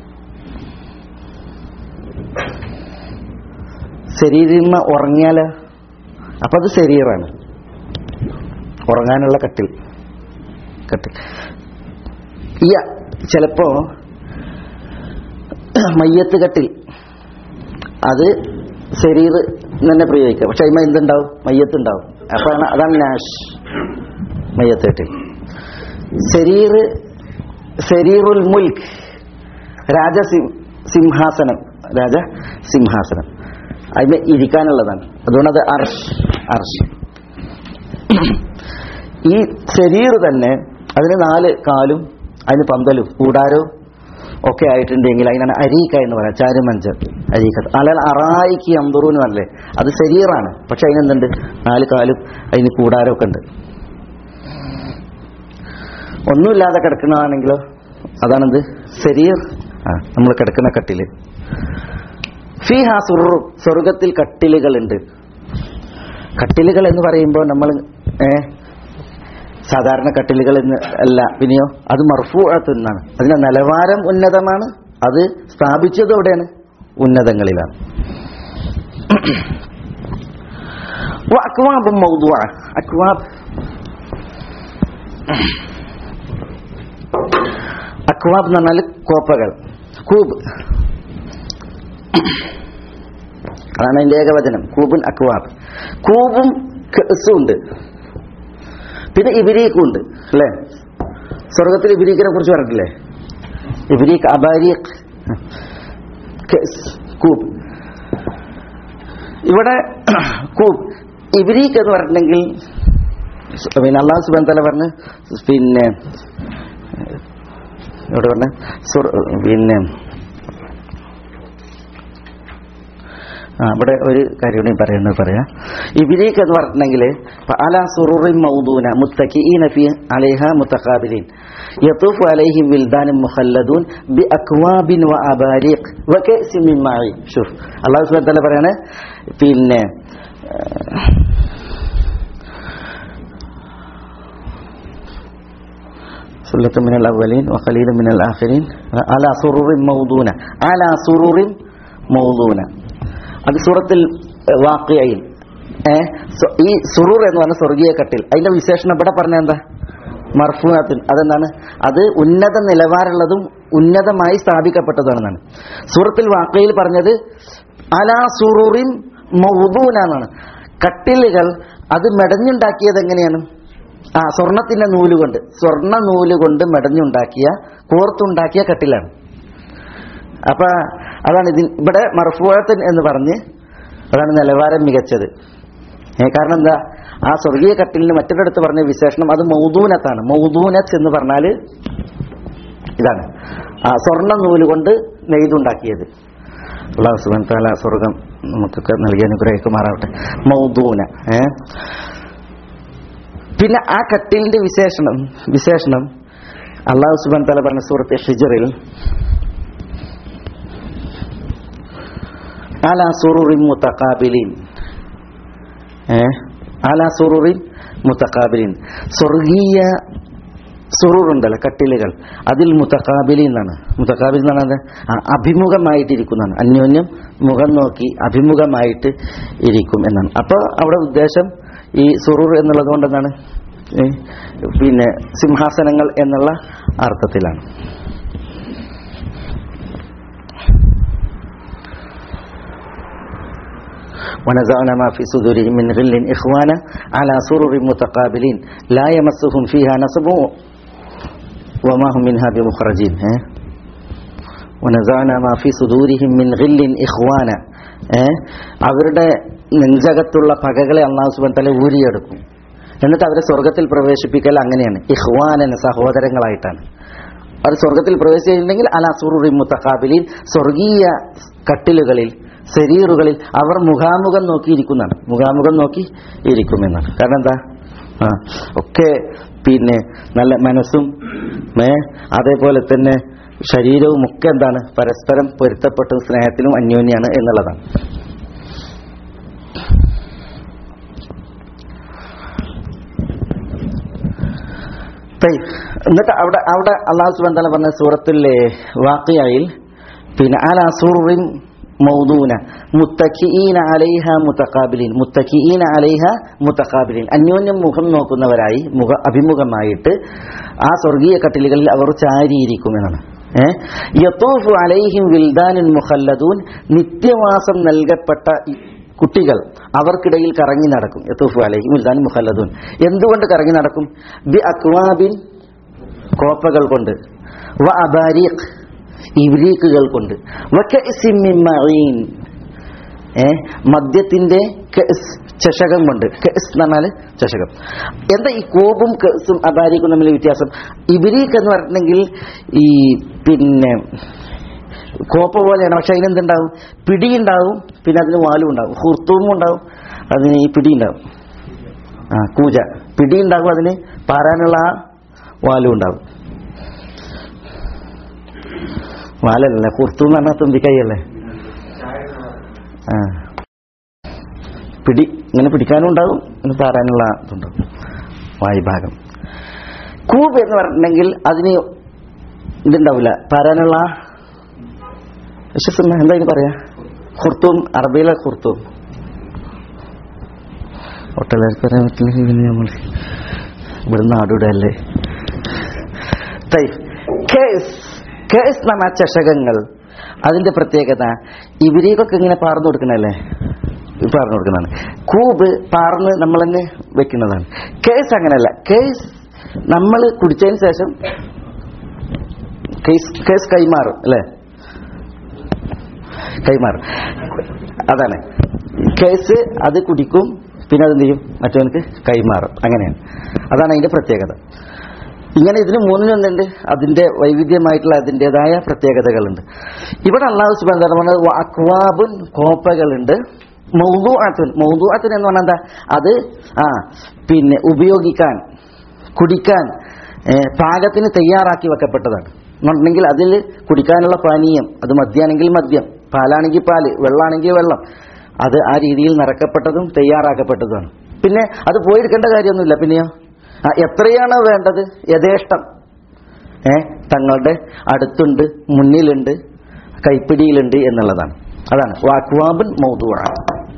ശരീരമ ഉറങ്ങിയാല് അപ്പൊ അത് ശരീരമാണ് ഉറങ്ങാനുള്ള കട്ടിൽ കട്ടിൽ ഈ ചിലപ്പോ മയ്യത്ത് കട്ടിൽ അത് ശരീർ തന്നെ പ്രയോഗിക്കാം പക്ഷെ അതിമ എന്തുണ്ടാവും മയ്യത്ത് ഉണ്ടാവും അപ്പൊ അതാണ് നാഷ് മയ്യത്ത് കട്ടിൽ ശരീർ ശരീറുൽ മുൽക്ക് രാജ സിംഹാസനം രാജ സിംഹാസനം അതിന് ഇരിക്കാനുള്ളതാണ് അതുകൊണ്ട് അത് അർഷ് അർഷ് ഈ ശരീർ തന്നെ അതിന് നാല് കാലും അതിന് പന്തലും കൂടാരവും ഒക്കെ ആയിട്ടുണ്ടെങ്കിൽ അതിനാണ് അരീക്ക എന്ന് പറയാം ചാരുമഞ്ചർ അരീക്ക അല്ലാൽ അറായിക്ക് അമ്പറൂന്ന് പറഞ്ഞല്ലേ അത് ശരീറാണ് പക്ഷെ അതിനെന്തുണ്ട് നാല് കാലും അതിന് കൂടാരമൊക്കെ ഉണ്ട് ഒന്നുമില്ലാതെ കിടക്കുന്നതാണെങ്കിലോ അതാണെന്ത് ശരീർ ആ നമ്മൾ കിടക്കുന്ന കട്ടില് ഫിഹ സുറു സ്വർഗത്തിൽ കട്ടിലുകളുണ്ട് കട്ടിലുകൾ എന്ന് പറയുമ്പോൾ നമ്മൾ ഏ സാധാരണ കട്ടിലുകൾ എന്ന് അല്ല പിന്നെയോ അത് മർഫൂഅത്തുന്നാണ് അതിന്റെ നിലവാരം ഉന്നതമാണ് അത് സ്ഥാപിച്ചത് എവിടെയാണ് ഉന്നതങ്ങളിലാണ് അക്വാബ് മൗദുവ അക്വാബ് അക്വാബ് എന്ന് പറഞ്ഞാൽ കോപ്പകൾ കൂബ് അതാണ് അതിന്റെ ഏകവചനം കൂബുൻ അക്വാബ് കൂബും കെസും ഉണ്ട് പിന്നെ ഇബിരീക്കും ഉണ്ട് അല്ലേ സ്വർഗത്തിൽ ഇബിരീക്കിനെ കുറിച്ച് പറഞ്ഞിട്ടില്ലേ ഇബിരീഖ് അബാരീഖ് കെസ്, കൂബ് ഇവിടെ കൂബ് ഇബിരീഖ് എന്ന് പറഞ്ഞിട്ടുണ്ടെങ്കിൽ പിന്നെ അള്ളാഹു സുബാൻ തല പറഞ്ഞ് പിന്നെ ഇവിടെ പറഞ്ഞ സുർ- പിന്നെ ആ ഇവിടെ ഒരു കാര്യം കൂടി പറയുന്നത് പറയാം ഇബിലേക്ക് എന്ന് പറഞ്ഞിട്ടുണ്ടെങ്കിൽ അല സുറുറിൻ മൗദൂന മുത്തഖീന ഫി അലൈഹ മുത്തഖാബിലീൻ യതൂഫു അലൈഹിം വിൽദാനും മുഖല്ലദൂൻ ബി അക്വാബിൻ വ അബാരിഖ് വ കഅസിൻ മിൻ മഈൻ ഷൂഫ് അല്ലാഹു സുബ്ഹാനഹു വ തആല പറയാണ് പിന്നെ സുല്ലത്ത് മിനൽ അവലീൻ വഖലീലും മിനൽ ആഖിരീൻ അല സുറുറിൻ മൗദൂന അല സുറുറിൻ മൗദൂന അത് സൂറത്തിൽ വാക്കിയയിൽ ഏ സു- ഈ സുറൂർ എന്ന് പറഞ്ഞ സ്വർഗീയ കട്ടിൽ അതിന്റെ വിശേഷണം ഇവിടെ പറഞ്ഞ എന്താ മർഫൂനത്തിൻ അതെന്താണ് അത് ഉന്നത നിലവാരമുള്ളതും ഉന്നതമായി സ്ഥാപിക്കപ്പെട്ടതാണെന്നാണ് സൂറത്തിൽ വാക്കയിൽ പറഞ്ഞത് അലാ സുറൂറിൻ മൗദൂന എന്നാണ് കട്ടിലുകൾ അത് മെടഞ്ഞുണ്ടാക്കിയത് എങ്ങനെയാണ് ആ സ്വർണത്തിന്റെ നൂല് കൊണ്ട് സ്വർണ്ണ നൂല് കൊണ്ട് മെടഞ്ഞുണ്ടാക്കിയ കോർത്തുണ്ടാക്കിയ കട്ടിലാണ് അപ്പൊ അതാണ് ഇതിൻ ഇവിടെ മർഫൂഴത്തൻ എന്ന് പറഞ്ഞ് അതാണ് നിലവാരം മികച്ചത് ഏ, കാരണം എന്താ ആ സ്വർഗീയ കട്ടിലിന് മറ്റൊരിടത്ത് പറഞ്ഞ വിശേഷണം അത് മൗദൂനത്താണ് മൗദൂനത്ത് എന്ന് പറഞ്ഞാൽ ഇതാണ് ആ സ്വർണ്ണ നൂല് കൊണ്ട് നെയ്തുണ്ടാക്കിയത് അള്ളാഹു സുബാൻ താല സ്വർഗം നമുക്കൊക്കെ നൽകി അനുഗ്രഹിക്കുമാറാവട്ടെ മൗദൂന ഏ പിന്നെ ആ കട്ടിലിന്റെ വിശേഷണം വിശേഷണം അള്ളാഹു സുബാൻ താല പറഞ്ഞ സൂറത്തെ ഷിജറിൽ അല സുറുറിൻ മുത്തക്കാബിലിൻ ഏ അല സുറുറിൻ മുത്തക്കാബിലിൻ സ്വർഗീയ സുറൂറുണ്ടല്ലോ കട്ടിലുകൾ അതിൽ മുത്തക്കാബിലി എന്നാണ് മുത്തക്കാബിൽ എന്നാണ് അത് ആ, അഭിമുഖമായിട്ടിരിക്കുന്നതാണ് അന്യോന്യം മുഖം നോക്കി അഭിമുഖമായിട്ട് ഇരിക്കും എന്നാണ് അപ്പോൾ അവിടെ ഉദ്ദേശം ഈ സുറൂർ എന്നുള്ളത് കൊണ്ട് എന്താണ് ഏ, പിന്നെ സിംഹാസനങ്ങൾ എന്നുള്ള അർത്ഥത്തിലാണ് ونزعنا ما في صدورهم من غل إخوانا على سرر متقابلين لا يمسهم فيها نصب وما هم منها بمخرجين ها؟ ونزعنا ما في صدورهم من غل إخوانا ഏ? അവരുടെ നെഞ്ചകത്തുള്ള പകകളെ അള്ളാഹു സുബൻ തല ഊരിയെടുക്കും എന്നിട്ട് അവരെ സ്വർഗത്തിൽ പ്രവേശിപ്പിക്കൽ അങ്ങനെയാണ് ഇഹ്വാനന് സഹോദരങ്ങളായിട്ടാണ് അവർ സ്വർഗത്തിൽ പ്രവേശിച്ചിട്ടുണ്ടെങ്കിൽ അല സുറുറി മുത്തഖാബിലിൻ സ്വർഗീയ കട്ടിലുകളിൽ ശരീറുകളിൽ അവർ മുഖാമുഖം നോക്കിയിരിക്കുന്നതാണ് മുഖാമുഖം നോക്കി ഇരിക്കുമെന്നാണ് കാരണം എന്താ ആ ഒക്കെ പിന്നെ നല്ല മനസ്സും ഏ അതേപോലെ തന്നെ ശരീരവും ഒക്കെ എന്താണ് പരസ്പരം പൊരുത്തപ്പെട്ടും സ്നേഹത്തിലും അന്യോന്യാണ് എന്നുള്ളതാണ് തയ്യ്. എന്നിട്ട് അവിടെ അവിടെ അള്ളാഹു സുബാൻ തല പറഞ്ഞ സൂറത്തിലെ വാക്കിയായിൽ പിന്നെ അല സൂറിൻ മൗദൂന മുത്തഖീന അലൈഹ മുത്തഖാബിലീൻ മുത്തഖീന അലൈഹ മുത്തഖാബിലീൻ അന്യോന്യം മുഖം നോക്കുന്നവരായി മുഖ അഭിമുഖമായിട്ട് ആ സ്വർഗീയ കട്ടിലുകളിൽ അവർ ചാരിയിരിക്കുമെന്നാണ് ഏഹ് യത്തൂഫു അലൈഹിം വിൽദാനുൻ മുഖല്ലദൂൻ നിത്യവാസം നൽകപ്പെട്ട ഈ കുട്ടികൾ അവർക്കിടയിൽ കറങ്ങി നടക്കും യത്തൂഫു അലൈഹിം വിൽദാനുൻ മുഖല്ലദൂൻ എന്തുകൊണ്ട് കറങ്ങി നടക്കും ബി അക്വാബിൻ കോപ്പകൾ കൊണ്ട് വ അബാരീഖ് ഇബ്രീക്കുകൾ കൊണ്ട് വ കഅസിൻ മിൻ മഈൻ ഏ മദ്യത്തിന്റെ കഅസ് ചഷകം കൊണ്ട് കഅസ് എന്ന് പറഞ്ഞാൽ ചഷകം എന്താ ഈ കോബും കഅസും അബാരീക്കും തമ്മിൽ വ്യത്യാസം ഇബ്രീക്ക് എന്ന് പറഞ്ഞിട്ടുണ്ടെങ്കിൽ ഈ പിന്നെ കോപ്പ പോലെയാണ് പക്ഷെ അതിനെന്തുണ്ടാവും പിടിയുണ്ടാവും പിന്നെ അതിന് വാലും ഉണ്ടാവും ഹുർത്തൂമും ഉണ്ടാവും അതിന് ഈ പിടി ഉണ്ടാവും ആ കൂജ പിടി ഉണ്ടാവും അതിന് പാരാനുള്ള ആ വാലും ഉണ്ടാവും വാലല്ല കുർത്തു എന്ന് പറഞ്ഞാൽ തുമ്പിക്കൈയല്ലേ ആ പിടി ഇങ്ങനെ പിടിക്കാനും ഉണ്ടാവും ഇങ്ങനെ പാരാനുള്ള ഇതുണ്ടാവും വായുഭാഗം കൂബ് എന്ന് പറഞ്ഞിട്ടുണ്ടെങ്കിൽ അതിന് ഇതുണ്ടാവില്ല പാരാനുള്ള വിശ്വസം എന്താ ഇതിന് പറയാ ഖുർത്തും അറബിയിലെ ഖുർത്തും ഒട്ടലാർക്ക് പറയാൻ പറ്റില്ലെങ്കിൽ പിന്നെ നമ്മൾ ഇവിടുന്ന് ആടുടല്ലേ കേസ് കേസ് എന്ന് പറഞ്ഞ ചഷകങ്ങൾ അതിന്റെ പ്രത്യേകത ഇവരേക്കൊക്കെ ഇങ്ങനെ പാർന്നു കൊടുക്കണല്ലേ പാർന്നു കൊടുക്കുന്നതാണ് കൂബ് പാർന്ന് നമ്മൾ തന്നെ വെക്കുന്നതാണ് കേസ് അങ്ങനെയല്ല കേസ് നമ്മൾ കുടിച്ചതിന് ശേഷം കേസ് കേസ് കൈമാറും അല്ലേ കൈമാറും അതാണ് കേസ് അത് കുടിക്കും പിന്നെ അതെന്ത് ചെയ്യും മറ്റവനക്ക് കൈമാറും അങ്ങനെയാണ് അതാണ് അതിന്റെ പ്രത്യേകത ഇങ്ങനെ ഇതിന് മൂന്നിനും എന്തുണ്ട് അതിന്റെ വൈവിധ്യമായിട്ടുള്ള അതിൻ്റെതായ പ്രത്യേകതകളുണ്ട് ഇവിടെ അള്ളാഹു സുബാൻ പറഞ്ഞത് അക്വാബുൻ കോപ്പകളുണ്ട് മൗദുഅത്തുൻ മൗദുഅത്തുൻ എന്ന് പറഞ്ഞാൽ എന്താ അത് ആ പിന്നെ ഉപയോഗിക്കാൻ കുടിക്കാൻ ഏ, പാകത്തിന് തയ്യാറാക്കി വെക്കപ്പെട്ടതാണ് എന്നുണ്ടെങ്കിൽ അതിൽ കുടിക്കാനുള്ള പാനീയം അത് മദ്യാണെങ്കിൽ മദ്യം പാലാണെങ്കിൽ പാല് വെള്ളമാണെങ്കിൽ വെള്ളം അത് ആ രീതിയിൽ നിറക്കപ്പെട്ടതും തയ്യാറാക്കപ്പെട്ടതുമാണ് പിന്നെ അത് പോയെടുക്കേണ്ട കാര്യമൊന്നുമില്ല പിന്നെയോ ആ, എത്രയാണ് വേണ്ടത് യഥേഷ്ടം ഏ തങ്ങളുടെ അടുത്തുണ്ട് മുന്നിലുണ്ട് കൈപ്പിടിയിലുണ്ട് എന്നുള്ളതാണ് അതാണ് വാക്വാബിൻ മൗതുവാണ്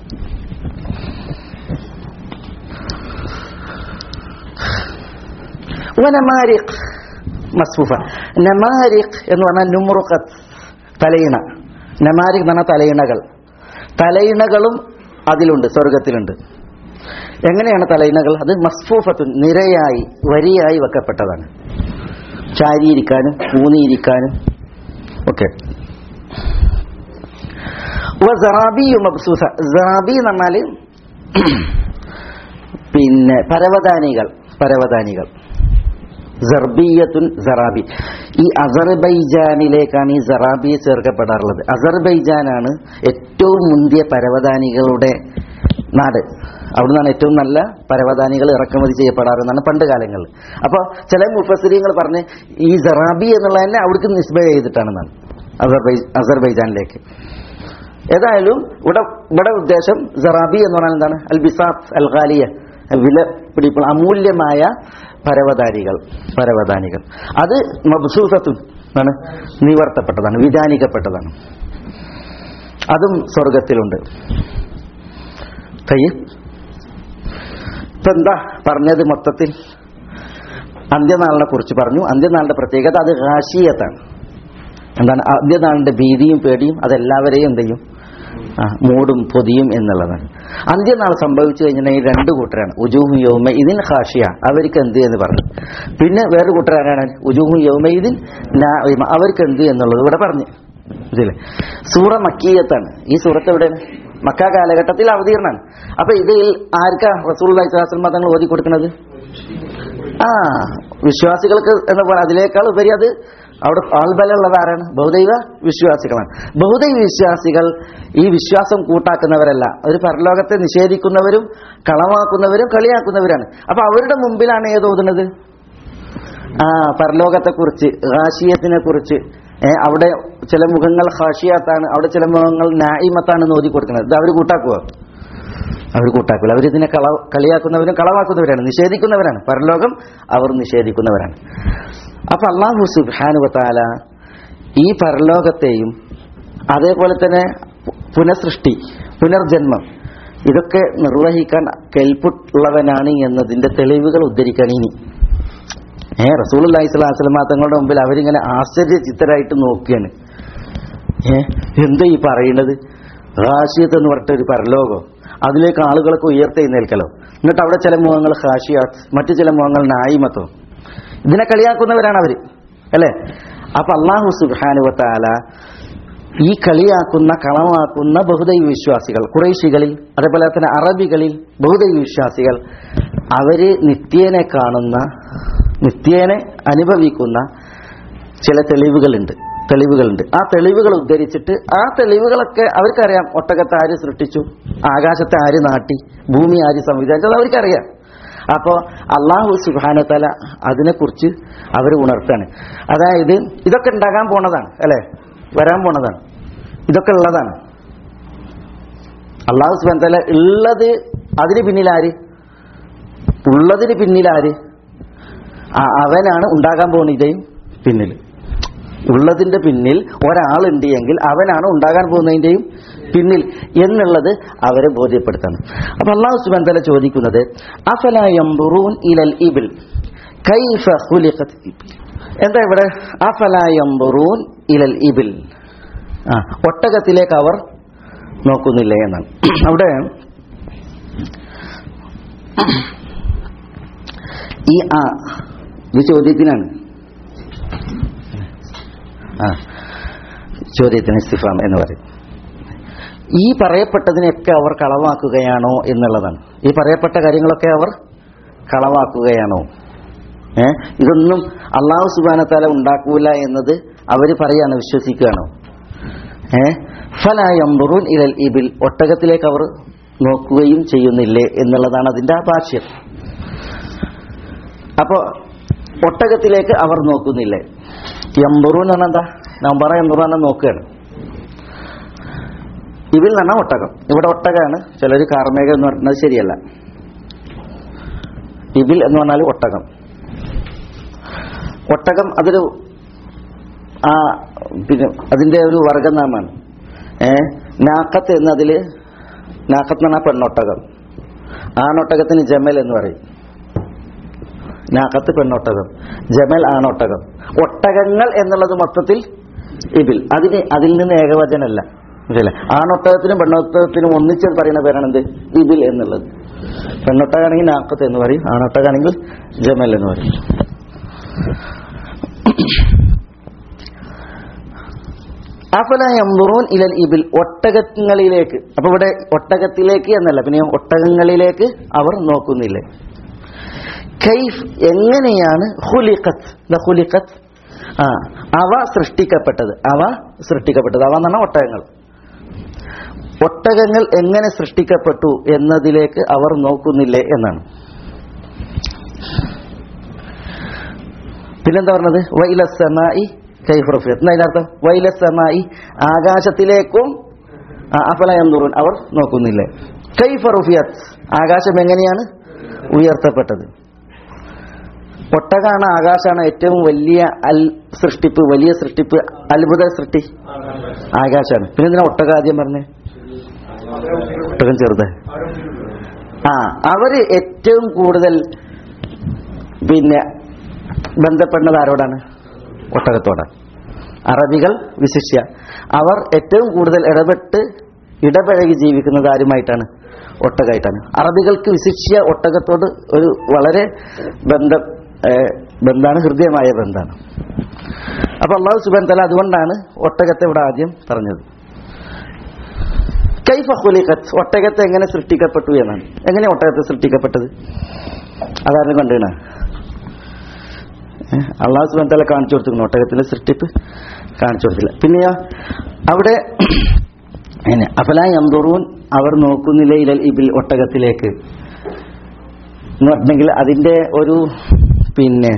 വനമാരിഖ് മസ്ഫൂഫ നമാരിഖ് എന്ന് പറഞ്ഞാൽ നുമുറുഖത്ത് തലയിണ നമാരിഖ് എന്ന് പറഞ്ഞാൽ തലയിണകൾ തലയിണകളും അതിലുണ്ട് സ്വർഗത്തിലുണ്ട് എങ്ങനെയാണ് തലയിണകൾ അത് മസ്ഫൂഫത്തുൻ നിരയായി വരിയായി വെക്കപ്പെട്ടതാണ് ചാരിയിരിക്കാനും ഊന്നിയിരിക്കാനും ഒക്കെ സറാബിയു മബ്സൂസ സറാബി എന്ന് പറഞ്ഞാല് പിന്നെ പരവതാനികൾ പരവതാനികൾ സർബിയത്തുൻ സറാബി ഈ അസർബൈജാനിലേക്കാണ് ഈ സറാബിയെ ചേർക്കപ്പെടാറുള്ളത് അസർബൈജാനാണ് ഏറ്റവും മുന്തിയ പരവതാനികളുടെ നാട് അവിടുന്നാണ് ഏറ്റവും നല്ല പരവതാനികൾ ഇറക്കുമതി ചെയ്യപ്പെടാറെന്നാണ് പണ്ട് കാലങ്ങളിൽ അപ്പോൾ ചില മുഫസിരിയങ്ങൾ പറഞ്ഞ് ഈ സറാബി എന്നുള്ളതന്നെ അവിടേക്ക് നിസ്ബ ചെയ്തിട്ടാണെന്നാണ് അസർബൈ അസർബൈജാനിലേക്ക് ഏതായാലും ഇവിടെ ഇവിടെ ഉദ്ദേശം സറാബി എന്ന് പറഞ്ഞാൽ എന്താണ് അൽ ബിസാത്ത് അൽ ഖാലിയ വില പിടിപ്പോൾ അമൂല്യമായ പരവതാനികൾ പരവതാനികൾ അത് മബ്സൂസത്തും ആണ് നിവർത്തപ്പെട്ടതാണ് വിധാനിക്കപ്പെട്ടതാണ് അതും സ്വർഗത്തിലുണ്ട് കയ്യ് ഇപ്പൊ എന്താ പറഞ്ഞത് മൊത്തത്തിൽ അന്ത്യനാളിനെ കുറിച്ച് പറഞ്ഞു അന്ത്യനാളിന്റെ പ്രത്യേകത അത് ഹാഷിയത്താണ് എന്താണ് അന്ത്യനാളിന്റെ ഭീതിയും പേടിയും അതെല്ലാവരെയും എന്ത് ചെയ്യും ആ, മൂടും പൊതിയും എന്നുള്ളതാണ് അന്ത്യനാൾ സംഭവിച്ചു കഴിഞ്ഞിട്ടുണ്ടെങ്കിൽ രണ്ട് കൂട്ടരാണ് ഉജൂഹു യൗമ ഇതിൻ ഹാഷിയ അവർക്ക് എന്ത് എന്ന് പറഞ്ഞു പിന്നെ വേറൊരു കൂട്ടരാരാണ് ഉജൂഹു യൗമ ഇതിൻ നാഇമ അവർക്ക് എന്ത് എന്നുള്ളത് ഇവിടെ പറഞ്ഞു ഇതില്ലേ സൂറ മക്കീയത്താണ് ഈ സൂറത്ത് എവിടെയാണ് മക്ക കാലഘട്ടത്തിൽ അവതീർണാണ് അപ്പൊ ഇതിൽ ആർക്കാ റസൂൽ തങ്ങൾ ഓതി കൊടുക്കുന്നത് ആ വിശ്വാസികൾക്ക് എന്ന് പറയാം അതിനേക്കാൾ ഉപരി അത് അവിടെ ആൾബലമുള്ളത് ആരാണ് ബഹുദൈവ വിശ്വാസികളാണ് ബഹുദൈവ വിശ്വാസികൾ ഈ വിശ്വാസം കൂട്ടാക്കുന്നവരല്ല ഒരു പരലോകത്തെ നിഷേധിക്കുന്നവരും കളവാക്കുന്നവരും കളിയാക്കുന്നവരാണ് അപ്പൊ അവരുടെ മുമ്പിലാണ് ഏത് ഓതുന്നത് ആ പരലോകത്തെക്കുറിച്ച് ഹാഷിയത്തിനെ കുറിച്ച് ഏ, അവിടെ ചില മുഖങ്ങൾ ഹാഷിയാത്താണ് അവിടെ ചില മുഖങ്ങൾ നായിമത്താണ് എന്ന് ഓതി കൊടുക്കുന്നത് ഇത് അവർ കൂട്ടാക്കുവോ അവർ കൂട്ടാക്കില്ല അവരിതിനെ കള കളിയാക്കുന്നവരും കളവാക്കുന്നവരാണ് നിഷേധിക്കുന്നവരാണ് പരലോകം അവർ നിഷേധിക്കുന്നവരാണ് അപ്പൊ അള്ളാഹു സുബാനുവത്താല ഈ പരലോകത്തെയും അതേപോലെ തന്നെ പു- പുനഃസൃഷ്ടി പുനർജന്മം ഇതൊക്കെ നിർവഹിക്കാൻ കെൽപ്പുള്ളവനാണ് എന്നതിന്റെ തെളിവുകൾ ഉദ്ധരിക്കാൻ ഇനി ഏ റസൂൽ അലൈഹി സ്വലാസ്ലമ തങ്ങളുടെ മുമ്പിൽ അവരിങ്ങനെ ആശ്ചര്യചിത്തരായിട്ട് നോക്കിയാണ് ഏ എന്താ ഈ പറയുന്നത് ഹാഷിയത്ത് എന്ന് പറഞ്ഞിട്ട് ഒരു പരലോകം അതിലേക്ക് ആളുകളൊക്കെ ഉയർത്തെഴുന്നേൽക്കലോ എന്നിട്ട് അവിടെ ചില മുഖങ്ങൾ ഹാഷിയാത്ത് മറ്റു ചില മുഖങ്ങൾ നായിമത്തോ ഇതിനെ കളിയാക്കുന്നവരാണ് അവര് അല്ലേ അപ്പൊ അള്ളാഹു സുബാനുവത്താല ഈ കളിയാക്കുന്ന കളമാക്കുന്ന ബഹുദൈവ വിശ്വാസികൾ കുറേശികളിൽ അതേപോലെ തന്നെ അറബികളിൽ ബഹുദൈവ വിശ്വാസികൾ അവര് നിത്യേനെ കാണുന്ന നിത്യേനെ അനുഭവിക്കുന്ന ചില തെളിവുകളുണ്ട് തെളിവുകളുണ്ട് ആ തെളിവുകൾ ഉദ്ധരിച്ചിട്ട് ആ തെളിവുകളൊക്കെ അവർക്കറിയാം ഒട്ടകത്തെ ആര് സൃഷ്ടിച്ചു ആകാശത്തെ ആര് നാട്ടി ഭൂമി ആര് സംവിധാനിച്ചത് അവർക്കറിയാം അപ്പോൾ അള്ളാഹു സുബാനത്തല അതിനെക്കുറിച്ച് അവർ ഉണർത്താണ് അതായത് ഇതൊക്കെ ഉണ്ടാകാൻ പോണതാണ് അല്ലേ വരാൻ പോണതാണ് ഇതൊക്കെ ഉള്ളതാണ് അള്ളാഹു സുബാൻ തല ഉള്ളത് അതിന് പിന്നിലാര് ഉള്ളതിന് പിന്നിലാര് ആ, അവനാണ് ഉണ്ടാകാൻ പോകുന്നതിന്റെയും പിന്നിൽ ഉള്ളതിന്റെ പിന്നിൽ ഒരാളുണ്ട് എങ്കിൽ അവനാണ് ഉണ്ടാകാൻ പോകുന്നതിന്റെയും പിന്നിൽ എന്നുള്ളത് അവരെ ബോധ്യപ്പെടുത്തണം അപ്പൊ അള്ളാഹു സുബാൻ തല ചോദിക്കുന്നത് അഫലായംബുറൂൻ ഇലൽ ഇബിൽ കൈഫ ഖുലിഖത് ഇബിൽ എന്താ ഇവിടെ അഫലായംബുറൂൻ ഇലൽ ഇബിൽ ആ ഒട്ടകത്തിലേക്ക് അവർ നോക്കുന്നില്ല എന്നാണ് അവിടെ ഈ ആ ഇത് ചോദ്യത്തിനാണ് ആ ചോദ്യത്തിന് ഇസ്തിഫാം എന്ന് പറയും ഈ പറയപ്പെട്ടതിനെയൊക്കെ അവർ കളവാക്കുകയാണോ എന്നുള്ളതാണ് ഈ പറയപ്പെട്ട കാര്യങ്ങളൊക്കെ അവർ കളവാക്കുകയാണോ ഏ ഇതൊന്നും അള്ളാഹു സുബാനത്താല ഉണ്ടാക്കൂല എന്നത് അവര് പറയാണ് വിശ്വസിക്കുകയാണോ ഏ ഫലായമ്പറൂൻ ഇലൽ ഇബിൽ ഒട്ടകത്തിലേക്ക് അവർ നോക്കുകയും ചെയ്യുന്നില്ലേ എന്നുള്ളതാണ് അതിന്റെ ആ ഭാഷ്യം അപ്പോ ഒട്ടകത്തിലേക്ക് അവർ നോക്കുന്നില്ലേ എമ്പറു എന്ന് പറഞ്ഞാൽ എന്താ നമ്പറ എമ്പറു പറഞ്ഞാൽ നോക്കുകയാണ് ഇതിൽ നിന്നാണ് ഒട്ടകം ഇവിടെ ഒട്ടകമാണ് ചിലർ കാർമേഘം എന്ന് പറഞ്ഞത് ശരിയല്ല ഇബിൽ എന്ന് പറഞ്ഞാൽ ഒട്ടകം ഒട്ടകം അതൊരു ആ പിന്നെ അതിന്റെ ഒരു വർഗനാമാണ് ഏ നാക്കത്ത് എന്നതില് നാക്കത്ത് എന്ന് പറഞ്ഞാൽ പെണ്ണൊട്ടകം ആണൊട്ടകത്തിന് ജമൽ എന്ന് പറയും നാക്കത്ത് പെണ്ണൊട്ടകം ജമൽ ആണൊട്ടകം ഒട്ടകങ്ങൾ എന്നുള്ളത് മൊത്തത്തിൽ ഇബിൽ അതിന് അതിൽ നിന്ന് ഏകവചനല്ല മനസ്സിലായില്ലേ? ആണൊട്ടകത്തിനും പെണ്ണൊട്ടകത്തിനും ഒന്നിച്ച് പറയുന്ന പേരാണ് എന്ത് ഇബിൽ എന്നുള്ളത് പെണ്ണൊട്ടകാണെങ്കിൽ നാക്കത്ത് എന്ന് പറയും ആണൊട്ടകാണെങ്കിൽ ജമൽ എന്ന് പറയും അഫല യംദുറൂൻ ഇലൽ ഇബിൽ ഒട്ടകങ്ങളിലേക്ക് അപ്പൊ ഇവിടെ ഒട്ടകത്തിലേക്ക് എന്നല്ല പിന്നെ ഒട്ടകങ്ങളിലേക്ക് അവർ നോക്കുന്നില്ലേ കൈഫ് എങ്ങനെയാണ് ഹുലിഖത്ത് ദ ഹുലിഖത്ത് ആ അവ സൃഷ്ടിക്കപ്പെട്ടത് അവ സൃഷ്ടിക്കപ്പെട്ടത് അവ എന്നാണ് ഒട്ടകങ്ങൾ ഒട്ടകങ്ങൾ എങ്ങനെ സൃഷ്ടിക്കപ്പെട്ടു എന്നതിലേക്ക് അവർ നോക്കുന്നില്ലേ എന്നാണ് പിന്നെന്താ പറഞ്ഞത് വൈലസമായി കൈഫുറഫിയത് എന്നാ അതിനർത്ഥം വൈലസമായി ആകാശത്തിലേക്കും അഫലയന്തൂറൻ അവർ നോക്കുന്നില്ലേ കൈഫറുഫിയത് ആകാശം എങ്ങനെയാണ് ഉയർത്തപ്പെട്ടത് ഒട്ടകാണ് ആകാശാണ് ഏറ്റവും വലിയ അൽ സൃഷ്ടിപ്പ് വലിയ സൃഷ്ടിപ്പ് അത്ഭുത സൃഷ്ടി ആകാശാണ് പിന്നെ എന്തിനാ ഒട്ടക ആദ്യം പറഞ്ഞേ ഒട്ടകം ചെറുത് ആ അവര് ഏറ്റവും കൂടുതൽ പിന്നെ ബന്ധപ്പെടുന്നത് ആരോടാണ് ഒട്ടകത്തോടാണ് അറബികൾ വിശിഷ്യ അവർ ഏറ്റവും കൂടുതൽ ഇടപെട്ട് ഇടപഴകി ജീവിക്കുന്നത് ആരുമായിട്ടാണ് ഒട്ടകമായിട്ടാണ് അറബികൾക്ക് വിശിഷ്യ ഒട്ടകത്തോട് ഒരു വളരെ ബന്ധം ഏഹ്, ബന്ധാണ് ഹൃദയമായ ബന്ധാണ് അപ്പൊ അള്ളാഹു സുബാൻ തല അതുകൊണ്ടാണ് ഒട്ടകത്തെ ഇവിടെ ആദ്യം പറഞ്ഞത് കൈഫ ഖുലിഖത്ത് ഒട്ടകത്തെ എങ്ങനെ സൃഷ്ടിക്കപ്പെട്ടു എന്നാണ് എങ്ങനെ ഒട്ടകത്തെ സൃഷ്ടിക്കപ്പെട്ടത് അതാരും കണ്ടിണ അള്ളാഹു സുബാൻ തല കാണിച്ചു കൊടുത്തിരുന്നു ഒട്ടകത്തിന്റെ സൃഷ്ടിപ്പ് കാണിച്ചു കൊടുത്തില്ല പിന്നെയോ അവിടെ എന്നെ അഫലാ യംദുറൂൻ അവർ നോക്കുന്നില്ല ഇലൽ ഇബിൽ ഒട്ടകത്തിലേക്ക് എന്ന് പറഞ്ഞെങ്കിൽ അതിന്റെ ഒരു പിന്നെ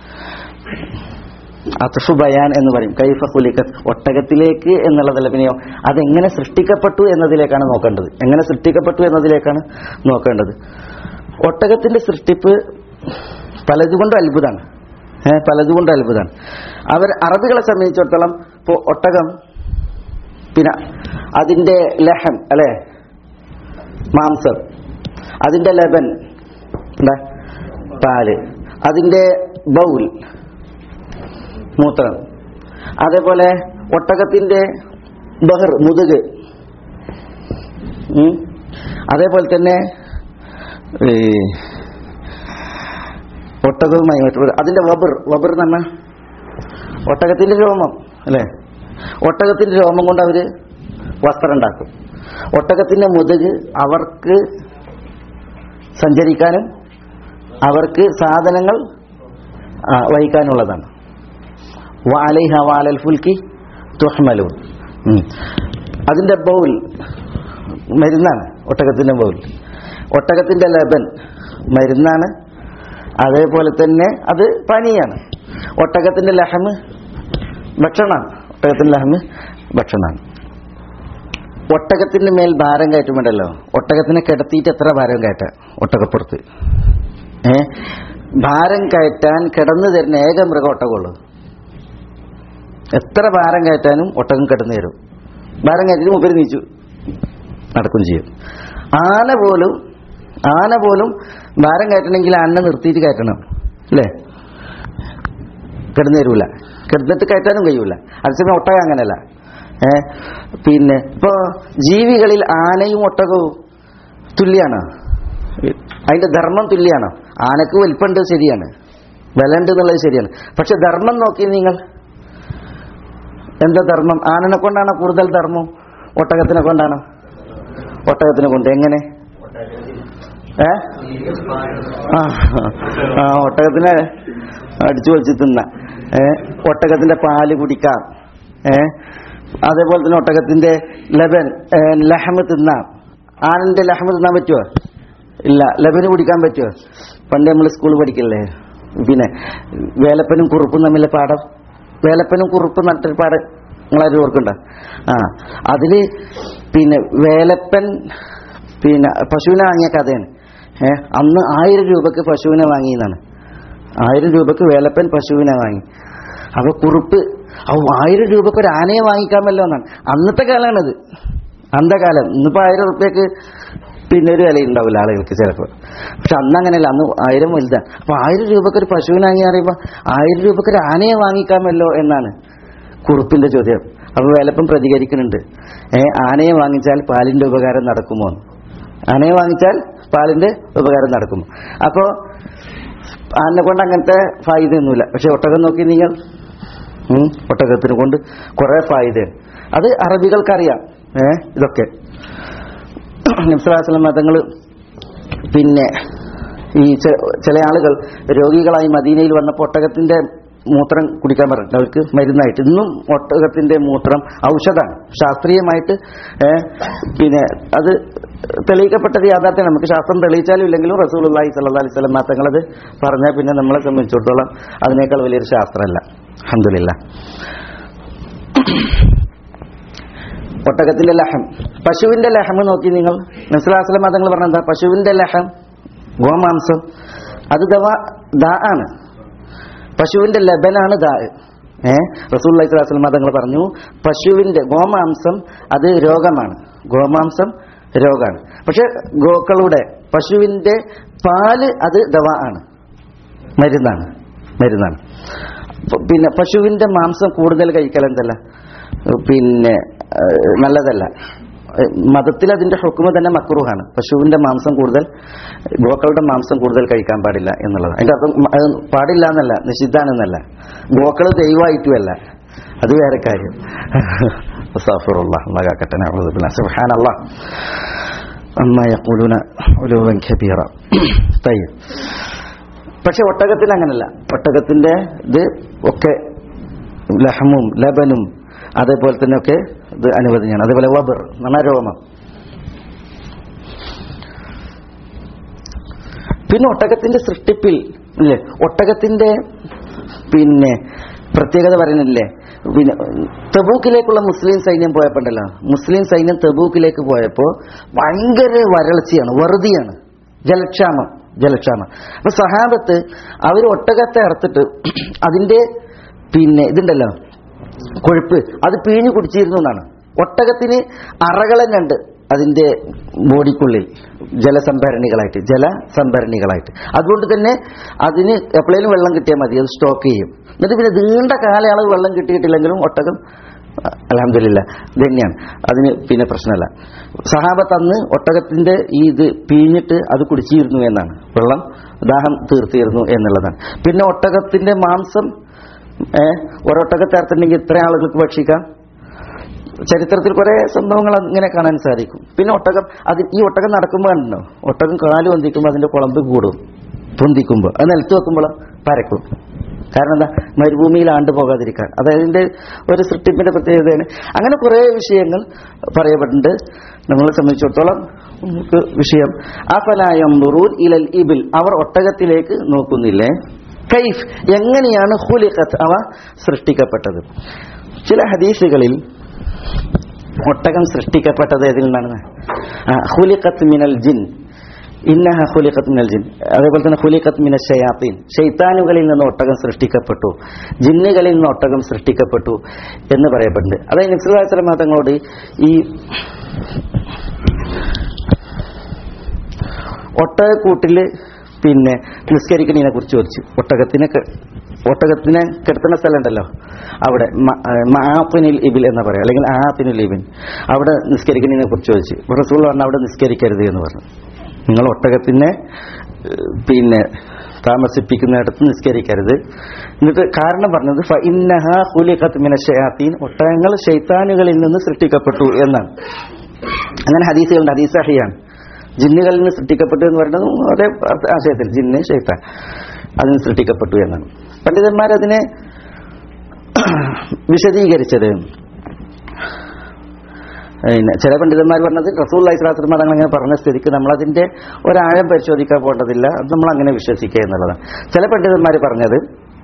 അത്ഫു ബയാൻ എന്ന് പറയും കൈഫ ഖുലിഖത്ത് ഒട്ടകത്തിലേക്ക് എന്നുള്ളതല്ല പിന്നെയോ അതെങ്ങനെ സൃഷ്ടിക്കപ്പെട്ടു എന്നതിലേക്കാണ് നോക്കേണ്ടത് എങ്ങനെ സൃഷ്ടിക്കപ്പെട്ടു എന്നതിലേക്കാണ് നോക്കേണ്ടത് ഒട്ടകത്തിന്റെ സൃഷ്ടിപ്പ് പലതുകൊണ്ടും അത്ഭുതമാണ് ഏഹ് പലതുകൊണ്ടും അത്ഭുതമാണ് അവർ അറബികളെ സംബന്ധിച്ചിടത്തോളം ഇപ്പോൾ ഒട്ടകം പിന്നെ അതിന്റെ ലഹം അല്ലെ മാംസം അതിന്റെ ലബൻ എന്താ പാല് അതിന്റെ ബൗൽ മൂത്രം അതേപോലെ ഒട്ടകത്തിന്റെ ബഹർ മുതുക് ഉം. അതേപോലെ തന്നെ ഈ ഒട്ടകവുമായി മറ്റുള്ള അതിന്റെ വബർ വബർ എന്ന് പറഞ്ഞാൽ ഒട്ടകത്തിന്റെ രോമം അല്ലേ ഒട്ടകത്തിന്റെ രോമം കൊണ്ട് അവര് വസ്ത്രം ഉണ്ടാക്കും ഒട്ടകത്തിന്റെ മുതുക് അവർക്ക് സഞ്ചരിക്കാനും അവർക്ക് സാധനങ്ങൾ ആ, വഹിക്കാനുള്ളതാണ് വാലൈഹ വാലൽ ഫുൽക്കി തുഹ്മലൂൻ ഉം. അതിന്റെ ബൗൽ മരുന്നാണ് ഒട്ടകത്തിന്റെ ബൗൽ ഒട്ടകത്തിന്റെ ലബൻ മരുന്നാണ് അതേപോലെ തന്നെ അത് പനിയാണ് ഒട്ടകത്തിന്റെ ലഹമ് ഭക്ഷണമാണ് ഒട്ടകത്തിന്റെ ലഹമ് ഭക്ഷണമാണ് ഒട്ടകത്തിന്റെ മേൽ ഭാരം കയറ്റുമുണ്ടല്ലോ ഒട്ടകത്തിനെ കിടത്തിയിട്ട് എത്ര ഭാരം കയറ്റാം ഒട്ടകപ്പുറത്ത് ഏ ഭാരം കയറ്റാൻ കിടന്നു തരുന്ന ഏക മൃഗം ഒട്ടകമുള്ളൂ എത്ര ഭാരം കയറ്റാനും ഒട്ടകം കിടന്നു തരും ഭാരം കയറ്റിട്ട് മുപ്പര് നീച്ചു നടക്കും ചെയ്യും ആന പോലും ആന പോലും ഭാരം കയറ്റണമെങ്കിൽ ആന നിർത്തിയിട്ട് കയറ്റണം അല്ലേ കിടന്നു തരൂല കിടന്നിട്ട് കയറ്റാനും കഴിയൂല അതേസമയം ഒട്ടകം അങ്ങനെയല്ല ഏ പിന്നെ ഇപ്പോ ജീവികളിൽ ആനയും ഒട്ടകവും തുല്യാണ് അതിന്റെ ധർമ്മം തുല്യാണ് ആനക്ക് വലിപ്പമുണ്ട് ശരിയാണ് ബലമുണ്ട് എന്നുള്ളത് ശരിയാണ് പക്ഷെ ധർമ്മം നോക്കി നിങ്ങൾ എന്താ ധർമ്മം ആനനെ കൊണ്ടാണോ കൂടുതൽ ധർമ്മം ഒട്ടകത്തിനെ കൊണ്ടാണോ ഒട്ടകത്തിനെ കൊണ്ട് എങ്ങനെ ഏ ആ ആ, ഒട്ടകത്തിന് അടിച്ചു പൊളിച്ച് തിന്നാം ഏ ഒട്ടകത്തിന്റെ പാല് കുടിക്കാം ഏ അതേപോലെ തന്നെ ഒട്ടകത്തിന്റെ ലബൻ ഏ, ലഹമ് തിന്നാം ആണിന്റെ ലഹമ് തിന്നാൻ പറ്റുമോ ഇല്ല ലബന് കുടിക്കാൻ പറ്റുമോ പണ്ട് നമ്മൾ സ്കൂളിൽ പഠിക്കില്ലേ പിന്നെ വേലപ്പനും കുറുപ്പും തമ്മിലെ പാഠം വേലപ്പനും കുറുപ്പും നട്ടൊരു പാഠം നിങ്ങളാരും ഓർക്കണ്ട ആ അതില് പിന്നെ വേലപ്പൻ പിന്നെ പശുവിനെ വാങ്ങിയ കഥയാണ് ഏ അന്ന് ആയിരം രൂപക്ക് പശുവിനെ വാങ്ങിയെന്നാണ് ആയിരം രൂപക്ക് വേലപ്പൻ പശുവിനെ വാങ്ങി അപ്പൊ കുറുപ്പ് ഔ ആയിരം രൂപക്ക് ഒരു ആനയെ വാങ്ങിക്കാമല്ലോ എന്നാണ് അന്നത്തെ കാലമാണത് അന്നത്തെ കാലം ഇന്നിപ്പോ ആയിരം റുപ്യക്ക് പിന്നെ ഒരു വില ഉണ്ടാവില്ല ആളുകൾക്ക് ചിലപ്പോൾ പക്ഷെ അന്ന് അങ്ങനെയല്ല അന്ന് ആയിരം വലുതാ അപ്പൊ ആയിരം രൂപക്ക് ഒരു പശുവിനെ വാങ്ങി അറിയുമ്പോ ആയിരം രൂപക്ക് ഒരു ആനയെ വാങ്ങിക്കാമല്ലോ എന്നാണ് കുറുപ്പിന്റെ ചോദ്യം അപ്പൊ വേലപ്പൻ പ്രതികരിക്കുന്നുണ്ട് ഏ ആനയെ വാങ്ങിച്ചാൽ പാലിന്റെ ഉപകാരം നടക്കുമോ എന്ന്. ആനയെ വാങ്ങിച്ചാൽ പാലിന്റെ ഉപകാരം നടക്കുമോ അപ്പോ ആനെ കൊണ്ട് അങ്ങനത്തെ ഫായിദയൊന്നുമില്ല പക്ഷെ ഒട്ടകം നോക്കി നിങ്ങൾ ഉം, ഒട്ടകത്തിനെ കൊണ്ട് കുറെ ഫായിദയാണ് അത് അറബികൾക്കറിയാം ഏ ഇതൊക്കെ നിംസലാസ്ലം മതങ്ങൾ പിന്നെ ഈ ചെ- ചില ആളുകൾ രോഗികളായി മദീനയിൽ വന്നപ്പോൾ ഒട്ടകത്തിന്റെ മൂത്രം കുടിക്കാൻ പറഞ്ഞിട്ടുണ്ട് അവർക്ക് മരുന്നായിട്ട് ഇന്നും ഒട്ടകത്തിന്റെ മൂത്രം ഔഷധമാണ് ശാസ്ത്രീയമായിട്ട് ഏ, പിന്നെ അത് തെളിയിക്കപ്പെട്ടത് യാഥാർത്ഥ്യം നമുക്ക് ശാസ്ത്രം തെളിയിച്ചാലും ഇല്ലെങ്കിലും റസൂൽ അള്ളാഹി സല്ലാ അലൈഹി സ്വലം തങ്ങളത് പറഞ്ഞാൽ പിന്നെ നമ്മളെ സംബന്ധിച്ചിടത്തോളം അതിനേക്കാൾ വലിയൊരു ശാസ്ത്രമല്ല അഹമ്മദില്ല ഒട്ടകത്തിന്റെ ലഹം പശുവിന്റെ ലഹം നോക്കി നിങ്ങൾ നസ്ലാസ്ലം മതങ്ങൾ പറഞ്ഞ എന്താ പശുവിന്റെ ലഹം ഗോമാംസം അത് ദവ ദാ ആണ് പശുവിന്റെ ലബനാണ് ദാ ഏ റസൂൽ അലൈഹി മതങ്ങൾ പറഞ്ഞു പശുവിന്റെ ഗോമാംസം അത് രോഗമാണ് ഗോമാംസം രോഗമാണ് പക്ഷെ ഗോക്കളുടെ പശുവിന്റെ പാല് അത് ദവ ആണ് മരുന്നാണ് മരുന്നാണ് പ- പിന്നെ പശുവിന്റെ മാംസം കൂടുതൽ കഴിക്കൽ എന്തല്ല പിന്നെ ഏഹ്, നല്ലതല്ല ഏഹ്, മതത്തിൽ അതിന്റെ ഹുക്കുമ തന്നെ മക്രൂഹാണ് പശുവിന്റെ മാംസം കൂടുതൽ ഗോക്കളുടെ മാംസം കൂടുതൽ കഴിക്കാൻ പാടില്ല എന്നുള്ളത് അതിന്റെ അർത്ഥം മ- അത് പാടില്ല എന്നല്ല നിഷിദ്ധാണെന്നല്ല ഗോക്കൾ ദൈവമായിട്ടുമല്ല അത് വേറെ കാര്യം അസ്തഗ്ഫിറുല്ലാഹ്. അല്ലാഹ് കാക്കട്ടെ. നഅൂദു ബില്ലാഹ്. സുബ്ഹാനല്ലാഹ്. അമ്മാ യഖൂലൂന ഉലുവൻ കബീറ തയ്യബ് പക്ഷെ ഒട്ടകത്തിന് അങ്ങനല്ല ഒട്ടകത്തിന്റെ ഇത് ഒക്കെ ലഹമും ലബനും അതേപോലെ തന്നെ ഒക്കെ ഇത് അനുവദനീയാണ് അതേപോലെ വബർ എന്നാണ് രോമം പിന്നെ ഒട്ടകത്തിന്റെ സൃഷ്ടിപ്പിൽ ഇല്ലേ ഒട്ടകത്തിന്റെ പിന്നെ പ്രത്യേകത പറയുന്നില്ലേ പിന്നെ തെബൂക്കിലേക്കുള്ള മുസ്ലിം സൈന്യം പോയപ്പോണ്ടല്ലോ മുസ്ലിം സൈന്യം തെബൂക്കിലേക്ക് പോയപ്പോ ഭയങ്കര വരൾച്ചയാണ് വറുതിയാണ് ജലക്ഷാമം ജലക്ഷാമം അപ്പൊ സഹാബത്ത് അവർ ഒട്ടകത്തെ അറുത്തിട്ട് അതിന്റെ പിന്നെ ഇതുണ്ടല്ലോ കൊഴുപ്പ് അത് പിഴിഞ്ഞു കുടിച്ചിരുന്നു എന്നാണ് ഒട്ടകത്തിന് അറകളെ രണ്ട് അതിന്റെ ബോഡിക്കുള്ളിൽ ജലസംഭരണികളായിട്ട് ജലസംഭരണികളായിട്ട് അതുകൊണ്ട് തന്നെ അതിന് എപ്പോഴേലും വെള്ളം കിട്ടിയാൽ മതി അത് സ്റ്റോക്ക് ചെയ്യും എന്നിട്ട് പിന്നെ നീണ്ട കാലയളവ് വെള്ളം കിട്ടിയിട്ടില്ലെങ്കിലും ഒട്ടകം അലഹമില്ല ഇത് തന്നെയാണ് അതിന് പിന്നെ പ്രശ്നമല്ല സഹാബത്ത് അന്ന് ഒട്ടകത്തിന്റെ ഈ ഇത് പിഴിഞ്ഞിട്ട് അത് കുടിച്ചിരുന്നു എന്നാണ് വെള്ളം ദാഹം തീർത്തിരുന്നു എന്നുള്ളതാണ് പിന്നെ ഒട്ടകത്തിന്റെ മാംസം ഏഹ് ഒരൊട്ടകത്തെ അർത്ഥമുണ്ടെങ്കിൽ ഇത്ര ആളുകൾക്ക് ഭക്ഷിക്കാം ചരിത്രത്തിൽ കുറെ സംഭവങ്ങൾ ഇങ്ങനെ കാണാൻ സാധിക്കും പിന്നെ ഒട്ടകം അത് ഈ ഒട്ടകം നടക്കുമ്പോൾ കണ്ടോ ഒട്ടകം കാല് പൊന്തിക്കുമ്പോൾ അതിന്റെ കുളമ്പ് കൂടും പൊന്തിക്കുമ്പോൾ അത് നിലത്ത് വെക്കുമ്പോൾ പരക്കും കാരണം എന്താ മരുഭൂമിയിൽ ആണ്ട് പോകാതിരിക്കാൻ അത് അതിന്റെ ഒരു സൃഷ്ടിപ്പിന്റെ പ്രത്യേകതയാണ് അങ്ങനെ കുറെ വിഷയങ്ങൾ പറയപ്പെട്ടിട്ടുണ്ട് നമ്മളെ സംബന്ധിച്ചിടത്തോളം നമുക്ക് വിഷയം അഫലായം ഇലൽ ഇബിൽ അവർ ഒട്ടകത്തിലേക്ക് നോക്കുന്നില്ലേ കൈഫ് എങ്ങനെയാണ് ഹുലിഖത്ത് അവ സൃഷ്ടിക്കപ്പെട്ടത് ചില ഹദീസുകളിൽ ഒട്ടകം സൃഷ്ടിക്കപ്പെട്ടത് ഏതിൽ നിന്നാണ് ഹുലിഖത്ത് മിനൽ ജിൻ ഇന്നഹ ഹുലിഖത്ത് മിനൽ ജിൻ അതേപോലെ തന്നെ ഹുലിഖത്ത് മിന ഷയാത്തീൻ ഷെയ്ത്താനുകളിൽ നിന്ന് ഒട്ടകം സൃഷ്ടിക്കപ്പെട്ടു ജിന്നുകളിൽ നിന്ന് ഒട്ടകം സൃഷ്ടിക്കപ്പെട്ടു എന്ന് പറയപ്പെടുന്നുണ്ട് അതായത് നിസ്ലാസ്ലമ തങ്ങളോട് ഈ ഒട്ടകക്കൂട്ടിൽ പിന്നെ നിസ്കരിക്കുന്നതിനെ കുറിച്ച് ചോദിച്ചു ഒട്ടകത്തിനെ ക- ഒട്ടകത്തിനെ കിടത്തുന്ന സ്ഥലം ഉണ്ടല്ലോ അവിടെ മാപ്പിനിൽ ഇബിൽ എന്ന് പറയാം അല്ലെങ്കിൽ ആപ്പിനിൽ ഇബിൻ അവിടെ നിസ്കരിക്കുന്നതിനെ കുറിച്ച് ചോദിച്ചു അപ്പോൾ റസൂൽ പറഞ്ഞു അവിടെ നിസ്കരിക്കരുത് എന്ന് പറഞ്ഞു നിങ്ങൾ ഒട്ടകത്തിനെ ഏഹ്, പിന്നെ താമസിപ്പിക്കുന്നിടത്ത് നിസ്കരിക്കരുത് എന്നിട്ട് കാരണം പറഞ്ഞത് ഫ ഇന്നഹ ഹുലിഖത്ത് മിന ഷയാത്തീൻ ഒട്ടകങ്ങൾ ഷെയ്ത്താനുകളിൽ നിന്ന് സൃഷ്ടിക്കപ്പെട്ടു എന്നാണ് അങ്ങനെ ഹദീസുകളുണ്ട് ഹദീസ് അഹിയാണ് ജിന്നുകളിൽ നിന്ന് സൃഷ്ടിക്കപ്പെട്ടു എന്ന് പറയുന്നത് അതേ ആശയത്തിൽ ജിന്ന് ഷെയ്ത്താൻ അതിന് സൃഷ്ടിക്കപ്പെട്ടു എന്നാണ് അപ്പൊ പണ്ഡിതന്മാരതിനെ വിശദീകരിച്ചത് പിന്നെ ചില പണ്ഡിതന്മാർ പറഞ്ഞത് റസൂൽ അലൈഹിസ്ലാത്തു തങ്ങൾ അങ്ങനെ പറഞ്ഞ സ്ഥിതിക്ക് നമ്മളതിന്റെ ഒരാഴം പരിശോധിക്കാൻ പോകേണ്ടതില്ല അത് നമ്മൾ അങ്ങനെ വിശ്വസിക്കുക എന്നുള്ളതാണ് ചില പണ്ഡിതന്മാർ പറഞ്ഞത്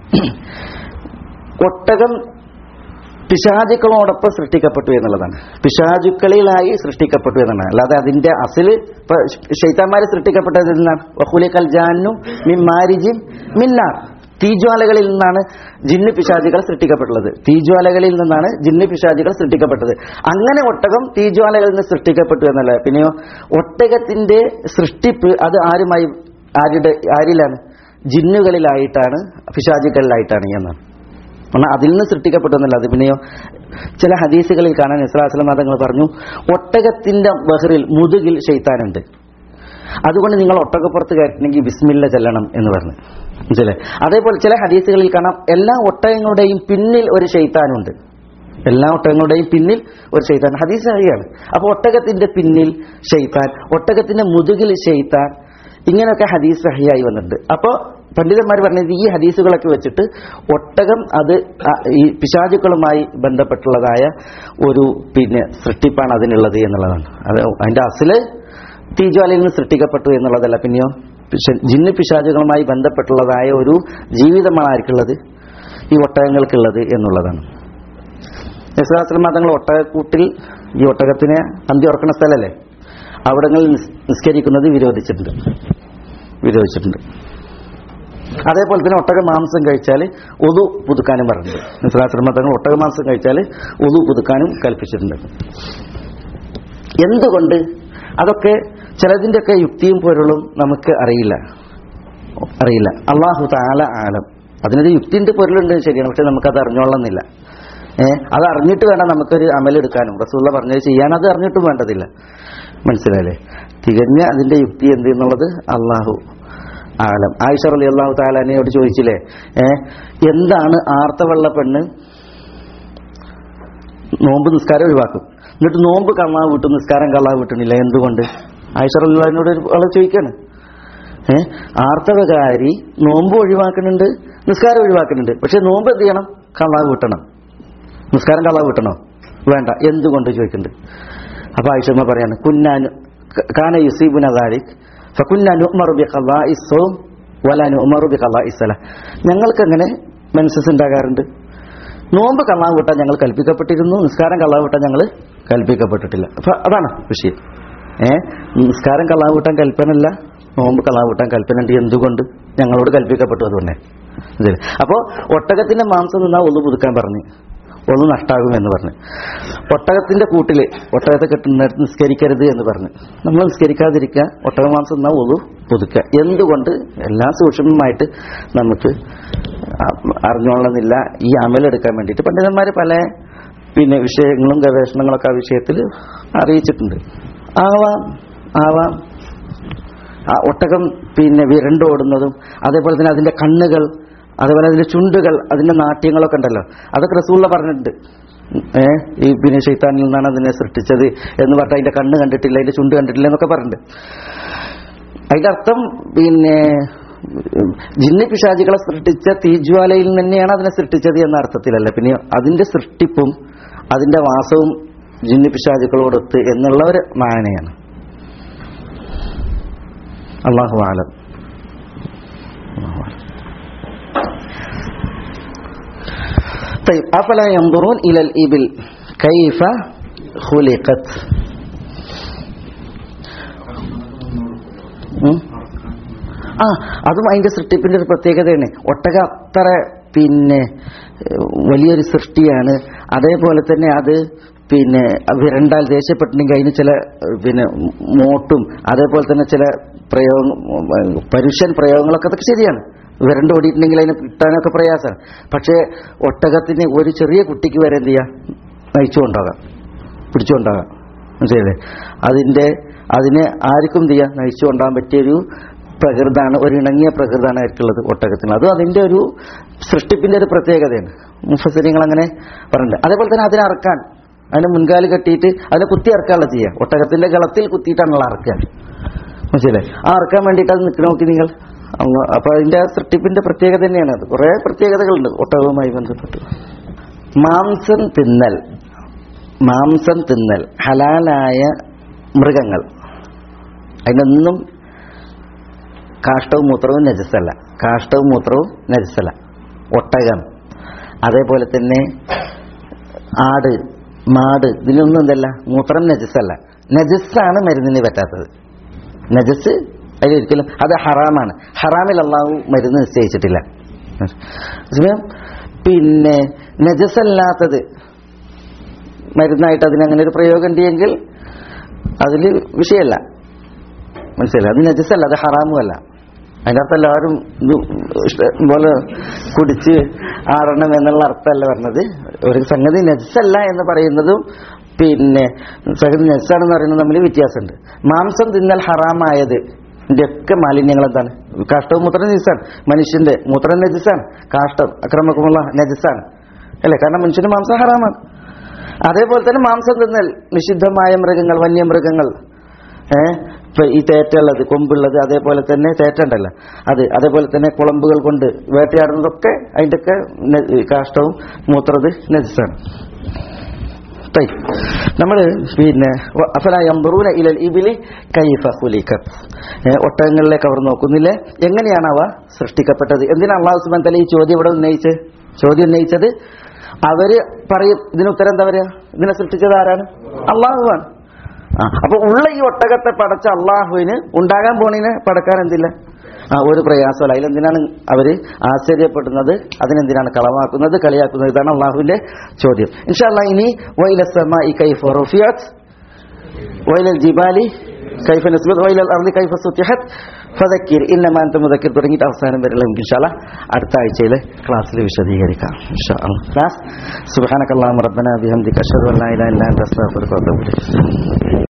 ഒട്ടകം പിശാചുക്കളോടൊപ്പം സൃഷ്ടിക്കപ്പെട്ടു എന്നുള്ളതാണ് പിശാചുക്കളിലായി സൃഷ്ടിക്കപ്പെട്ടു എന്നുള്ളതാണ് അല്ലാതെ അതിന്റെ അസില് ഇപ്പൊ ഷെയ്ത്താന്മാര് സൃഷ്ടിക്കപ്പെട്ടത് എന്നാണ് വഹുലിക്കൽ ജാനും മിൻ മാരിജിൻ മിന്നാർ തീജ്വാലകളിൽ നിന്നാണ് ജിന്ന് പിശാചുകൾ സൃഷ്ടിക്കപ്പെട്ടുള്ളത് തീജ്വാലകളിൽ നിന്നാണ് ജിന്ന് പിശാചുകൾ സൃഷ്ടിക്കപ്പെട്ടത് അങ്ങനെ ഒട്ടകം തീജ്വാലകളിൽ നിന്ന് സൃഷ്ടിക്കപ്പെട്ടു എന്നല്ല പിന്നെയോ ഒട്ടകത്തിന്റെ സൃഷ്ടിപ്പ് അത് ആരുമായി ആരുടെ ആരിലാണ് ജിന്നുകളിലായിട്ടാണ് പിശാചുക്കളിലായിട്ടാണ് എന്നാണ് എന്നാൽ അതിൽ നിന്ന് സൃഷ്ടിക്കപ്പെട്ടു എന്നല്ല അത് പിന്നെയോ ചില ഹദീസുകളിൽ കാണാൻ ഇസ്ലാസ്ലം മതങ്ങൾ പറഞ്ഞു ഒട്ടകത്തിന്റെ ബഹറിൽ മുതുകിൽ ഷെയ്ത്താനുണ്ട് അതുകൊണ്ട് നിങ്ങൾ ഒട്ടകപ്പുറത്ത് കയറ്റണമെങ്കിൽ ബിസ്മില്ല ചെല്ലണം എന്ന് പറഞ്ഞു മനസ്സിലെ അതേപോലെ ചില ഹദീസുകളിൽ കാണാം എല്ലാ ഒട്ടകങ്ങളുടെയും പിന്നിൽ ഒരു ഷെയ്ത്താനുണ്ട് എല്ലാ ഒട്ടകങ്ങളുടെയും പിന്നിൽ ഒരു ഷെയ്ത്താൻ ഹദീസ് അറിയാണ് അപ്പൊ ഒട്ടകത്തിന്റെ പിന്നിൽ ഷെയ്ത്താൻ ഒട്ടകത്തിന്റെ മുതുകിൽ ഷെയ്ത്താൻ ഇങ്ങനെയൊക്കെ ഹദീസ് സഹിയായി വന്നിട്ടുണ്ട് അപ്പോൾ പണ്ഡിതന്മാർ പറഞ്ഞത് ഈ ഹദീസുകളൊക്കെ വെച്ചിട്ട് ഒട്ടകം അത് ആ ഈ പിശാചുക്കളുമായി ബന്ധപ്പെട്ടുള്ളതായ ഒരു പിന്നെ സൃഷ്ടിപ്പാണ് അതിനുള്ളത് എന്നുള്ളതാണ് അത് അതിന്റെ അസില് തീജ്വാലയിൽ നിന്ന് സൃഷ്ടിക്കപ്പെട്ടു എന്നുള്ളതല്ല പിന്നെയോ പിശ- ജിന്ന് പിശാചുകളുമായി ബന്ധപ്പെട്ടുള്ളതായ ഒരു ജീവിതമാണ് ആർക്കുള്ളത് ഈ ഒട്ടകങ്ങൾക്കുള്ളത് എന്നുള്ളതാണ് യശാസ്ത്രം തങ്ങൾ ഒട്ടകക്കൂട്ടിൽ ഈ ഒട്ടകത്തിനെ അന്തി ഉറക്കുന്ന സ്ഥലമല്ലേ അവിടങ്ങളിൽ നിസ്- നിസ്കരിക്കുന്നത് വിരോധിച്ചിട്ടുണ്ട് വിരോധിച്ചിട്ടുണ്ട് അതേപോലെ തന്നെ ഒട്ടക മാംസം കഴിച്ചാൽ ഒതു പുതുക്കാനും പറഞ്ഞിട്ടുണ്ട് നിസ്ലാശ്രമ തങ്ങൾ ഒട്ടക മാംസം കഴിച്ചാൽ ഒതു പുതുക്കാനും കൽപ്പിച്ചിട്ടുണ്ട് എന്തുകൊണ്ട് അതൊക്കെ ചിലതിൻ്റെയൊക്കെ യുക്തിയും പൊരുളും നമുക്ക് അറിയില്ല അറിയില്ല അള്ളാഹു താല ആലം അതിനൊരു യുക്തിന്റെ പൊരുളുണ്ട് ശരിയാണ് പക്ഷെ നമുക്കത് അറിഞ്ഞോളന്നില്ല ഏഹ് അത് അറിഞ്ഞിട്ട് വേണം നമുക്കൊരു അമലെടുക്കാനും റസൂള്ള പറഞ്ഞത് ചെയ്യാൻ അത് അറിഞ്ഞിട്ടും വേണ്ടതില്ല മനസ്സിലായില്ലേ തികഞ്ഞ അതിന്റെ യുക്തി എന്ത് എന്നുള്ളത് അള്ളാഹു ആലം ആയിഷ അലി അള്ളാഹു താലാനയോട് ചോദിച്ചില്ലേ ഏഹ് എന്താണ് ആർത്തവള്ള പെണ്ണ് നോമ്പ് നിസ്കാരം ഒഴിവാക്കും എന്നിട്ട് നോമ്പ് കള്ളാവ് വിട്ടു നിസ്കാരം കള്ളാവ് വിട്ടണില്ല എന്തുകൊണ്ട് ആയിഷ അള്ളാഹിനോട് ആളെ ചോദിക്കാണ് ഏ ആർത്തവകാരി നോമ്പ് ഒഴിവാക്കുന്നുണ്ട് നിസ്കാരം ഒഴിവാക്കുന്നുണ്ട് പക്ഷെ നോമ്പ് എന്ത് ചെയ്യണം കള്ളാവ് വിട്ടണം നിസ്കാരം കള്ളാവ് വിട്ടണോ വേണ്ട എന്തുകൊണ്ട് ചോദിക്കുന്നുണ്ട് അപ്പൊ ആയിഷമ്മ പറയാണ് കുന്നാനു കാന യുസീബുന ദാലിക് ഫകുന്നാനു ഉമറു ബി ഖളാഇ സ്വം വലാനു ഉമറു ബി ഖളാഇ സല ഞങ്ങൾക്ക് അങ്ങനെ മെൻസസ് ഉണ്ടാകാറുണ്ട് നോമ്പ് കള്ളാവ് വിട്ടാൻ ഞങ്ങൾ കൽപ്പിക്കപ്പെട്ടിരുന്നു നിസ്കാരം കള്ളാവ് വിട്ടാൻ ഞങ്ങൾ കൽപ്പിക്കപ്പെട്ടിട്ടില്ല അപ്പൊ അതാണ് വിഷയം ഏ നിസ്കാരം കള്ളാവ് വിട്ടാൻ കൽപ്പനല്ല നോമ്പ് കള്ളാവ് വിട്ടാൻ കൽപ്പന ഉണ്ട് എന്തുകൊണ്ട് ഞങ്ങളോട് കൽപ്പിക്കപ്പെട്ടു അതുകൊണ്ടേ ഇതില്. അപ്പോ ഒട്ടകത്തിന്റെ മാംസം നിന്നാ ഒന്ന് പുതുക്കാൻ പറഞ്ഞു ഒന്ന് നഷ്ടാകും എന്ന് പറഞ്ഞു ഒട്ടകത്തിന്റെ കൂട്ടില് ഒട്ടകത്തെ കെട്ടുന്നിടത്ത് നിസ്കരിക്കരുത് എന്ന് പറഞ്ഞു നമ്മൾ നിസ്കരിക്കാതിരിക്കുക ഒട്ടക മാംസം നിന്നാ ഒന്ന് പുതുക്കുക എന്തുകൊണ്ട് എല്ലാം സൂക്ഷ്മമായിട്ട് നമുക്ക് അറിഞ്ഞോളന്നില്ല ഈ അമലെടുക്കാൻ വേണ്ടിയിട്ട് പണ്ഡിതന്മാർ പല പിന്നെ വിഷയങ്ങളും ഗവേഷണങ്ങളൊക്കെ ആ വിഷയത്തിൽ അറിയിച്ചിട്ടുണ്ട് ആവാം ആവാം ആ ഒട്ടകം പിന്നെ വിരണ്ടോടുന്നതും അതേപോലെ തന്നെ അതിന്റെ കണ്ണുകൾ അതേപോലെ അതിന്റെ ചുണ്ടുകൾ അതിന്റെ നാട്യങ്ങളൊക്കെ ഉണ്ടല്ലോ അതൊക്കെ റസൂള്ള പറഞ്ഞിട്ടുണ്ട് ഏ ഈ പിന്നെ ഷെയ്ത്താനിൽ നിന്നാണ് അതിനെ സൃഷ്ടിച്ചത് എന്ന് പറഞ്ഞിട്ട് അതിന്റെ കണ്ണ് കണ്ടിട്ടില്ല അതിന്റെ ചുണ്ട് കണ്ടിട്ടില്ല എന്നൊക്കെ പറഞ്ഞിട്ടുണ്ട് അതിന്റെ അർത്ഥം പിന്നെ ജിന്നി പിശാചികളെ സൃഷ്ടിച്ച തീജ്വാലയിൽ തന്നെയാണ് അതിനെ സൃഷ്ടിച്ചത് എന്ന അർത്ഥത്തിലല്ല പിന്നെ അതിന്റെ സൃഷ്ടിപ്പും അതിന്റെ വാസവും ജിന്നി പിശാചുക്കളോടൊത്ത് എന്നുള്ള ഒരു മാനയാണ് അള്ളാഹു ആലം അല്ലാഹു ആലം. طيب أفلا ينظرون إلى الإبل كيف خلقت ഉം? ആ അതും അതിന്റെ സൃഷ്ടിപ്പിന്റെ ഒരു പ്രത്യേകതയാണ് ഒട്ടക അത്ര പിന്നെ ഏഹ്, വലിയൊരു സൃഷ്ടിയാണ് അതേപോലെ തന്നെ അത് പിന്നെ വിരണ്ടാൽ ദേഷ്യപ്പെട്ടിട്ടുണ്ടെങ്കിൽ അതിന് ചില ഏഹ്, പിന്നെ മോട്ടും അതേപോലെ തന്നെ ചില പ്രയോഗ പരുഷൻ പ്രയോഗങ്ങളൊക്കെ അതൊക്കെ ശരിയാണ് വിരണ്ട് ഓടിയിട്ടുണ്ടെങ്കിൽ അതിനെ കിട്ടാനൊക്കെ പ്രയാസമാണ് പക്ഷേ ഒട്ടകത്തിന് ഒരു ചെറിയ കുട്ടിക്ക് വരെ എന്ത് ചെയ്യാം നയിച്ചുകൊണ്ടാകാം പിടിച്ചുകൊണ്ടാകാം മനസ്സിലല്ലേ അതിന്റെ അതിനെ ആർക്കും എന്ത് ചെയ്യാം നയിച്ചു കൊണ്ടാകാൻ പറ്റിയൊരു പ്രകൃതാണ് ഒരു ഇണങ്ങിയ പ്രകൃതാണ് ആയിരിക്കുള്ളത് ഒട്ടകത്തിന് അതും അതിന്റെ ഒരു സൃഷ്ടിപ്പിന്റെ ഒരു പ്രത്യേകതയാണ് മുഫസരിങ്ങൾ അങ്ങനെ പറഞ്ഞിട്ടുണ്ട് അതേപോലെ തന്നെ അതിനെ അറക്കാൻ അതിന് മുൻകാല് കെട്ടിയിട്ട് അതിനെ കുത്തി ഇറക്കാനുള്ള ചെയ്യുക ഒട്ടകത്തിന്റെ ഗളത്തിൽ കുത്തിയിട്ടാണല്ലോ അറക്കുക മനസ്സിലേ ആ അറക്കാൻ വേണ്ടിയിട്ട് അത് നിൽക്കണ നോക്കി നിങ്ങൾ അങ്ങ് അപ്പൊ അതിന്റെ ആ സൃഷ്ടിപ്പിന്റെ പ്രത്യേകത തന്നെയാണ് അത് കുറെ പ്രത്യേകതകളുണ്ട് ഒട്ടകവുമായി ബന്ധപ്പെട്ട് മാംസം തിന്നൽ മാംസം തിന്നൽ ഹലാലായ മൃഗങ്ങൾ അതിനൊന്നും കാഷ്ടവും മൂത്രവും നജസ്സല്ല കാഷ്ടവും മൂത്രവും നജസ്സല്ല ഒട്ടകം അതേപോലെ തന്നെ ആട് മാട് ഇതിലൊന്നും എന്തല്ല മൂത്രം നജസ്സല്ല നജസ്സാണ് മരുന്നിന് പറ്റാത്തത് നജസ് അതിലൊരിക്കലും അത് ഹറാമാണ് ഹറാമിൽ അള്ളാഹു മരുന്ന് നിശ്ചയിച്ചിട്ടില്ല സമയം പിന്നെ നജസല്ലാത്തത് മരുന്നായിട്ട് അതിനങ്ങനെ ഒരു പ്രയോഗം ഉണ്ടെങ്കിൽ അതിൽ വിഷയമല്ല മനസ്സിലായി അത് നജസല്ല അത് ഹറാമുമല്ല അതിൻ്റെ അർത്ഥം എല്ലാവരും ഇത് ഇഷ്ടം പോലെ കുടിച്ച് ആടണം എന്നുള്ള അർത്ഥമല്ല പറഞ്ഞത് ഒരു സംഗതി നജസല്ല എന്ന് പറയുന്നതും പിന്നെ സംഗതി നജസാണെന്ന് പറയുന്നത് തമ്മിൽ വ്യത്യാസമുണ്ട് മാംസം തിന്നൽ ഹറാമായത് ഒക്കെ മാലിന്യങ്ങൾ എന്താണ് കാഷ്ടവും മൂത്രം നജസാണ് മനുഷ്യന്റെ മൂത്രം നജസാണ് കാഷ്ടം അക്രമക്കുമുള്ള നജസാണ് അല്ലേ കാരണം മനുഷ്യന്റെ മാംസം ഹറാമാണ് അതേപോലെ തന്നെ മാംസം തിന്നൽ നിഷിദ്ധമായ മൃഗങ്ങൾ വന്യമൃഗങ്ങൾ ഏഹ് ഇപ്പൊ ഈ തേറ്റുള്ളത് കൊമ്പുള്ളത് അതേപോലെ തന്നെ തേറ്റുണ്ടല്ലോ അത് അതേപോലെ തന്നെ കുളമ്പുകൾ കൊണ്ട് വേട്ടയാടുന്നതൊക്കെ അതിൻ്റെയൊക്കെ ന- കാഷ്ടവും മൂത്രത് നജസാണ് നമ്മൾ പിന്നെ അഫല യംബറൂന ഇലൽ ഇബിലി കൈഫ ഖുലിഖത് ഏ, ഒട്ടകങ്ങളിലേക്ക് അവർ നോക്കുന്നില്ലേ എങ്ങനെയാണ് അവ സൃഷ്ടിക്കപ്പെട്ടത് എന്തിനാണ് അള്ളാഹു സുബാൻ തല ഈ ചോദ്യം ഇവിടെ ഉന്നയിച്ച് ചോദ്യം ഉന്നയിച്ചത് അവര് പറയും ഇതിന് ഉത്തരം എന്താ പറയാ ഇതിനെ സൃഷ്ടിച്ചത് ആരാണ് അള്ളാഹുവാണ് ആ അപ്പൊ ഉള്ള ഈ ഒട്ടകത്തെ പടച്ച അള്ളാഹുവിന് ഉണ്ടാകാൻ പോണീനെ പടക്കാൻ എന്തില്ല ആ ഒരു പ്രയാസമല്ല അതിലെന്തിനാണ് അവര് ആശ്ചര്യപ്പെടുന്നത് അതിനെന്തിനാണ് കളവാക്കുന്നത് കളിയാക്കുന്നത് ഇതാണ് അള്ളാഹുവിന്റെ ചോദ്യം ഇൻഷാല്ല ഇനി വൈലസമ ഈ കൈഫ് റഫിയത് വൈലൽ ജിബാലി കൈഫ നസ്ബത് വൈലൽ അർലി കൈഫ സുത്തിഹത് ഫദക്കിർ ഇന്നമാ അൻത മുദക്കിർ തുടങ്ങിയിട്ട് അവസാനം വരെയുള്ള നമുക്ക് ഇൻഷാല്ല അടുത്ത ആഴ്ചയിലെ ക്ലാസ്സിൽ വിശദീകരിക്കാം ഇൻഷാ അല്ലാഹ് ക്ലാസ് സുബ്ഹാനകല്ലാഹു റബ്ബന ബിഹംദിക അഷ്ഹദു അൻ ലാ ഇലാഹ ഇല്ല അൻത അസ്തഗ്ഫിറുക വ അത്തൂബു ഇലൈക്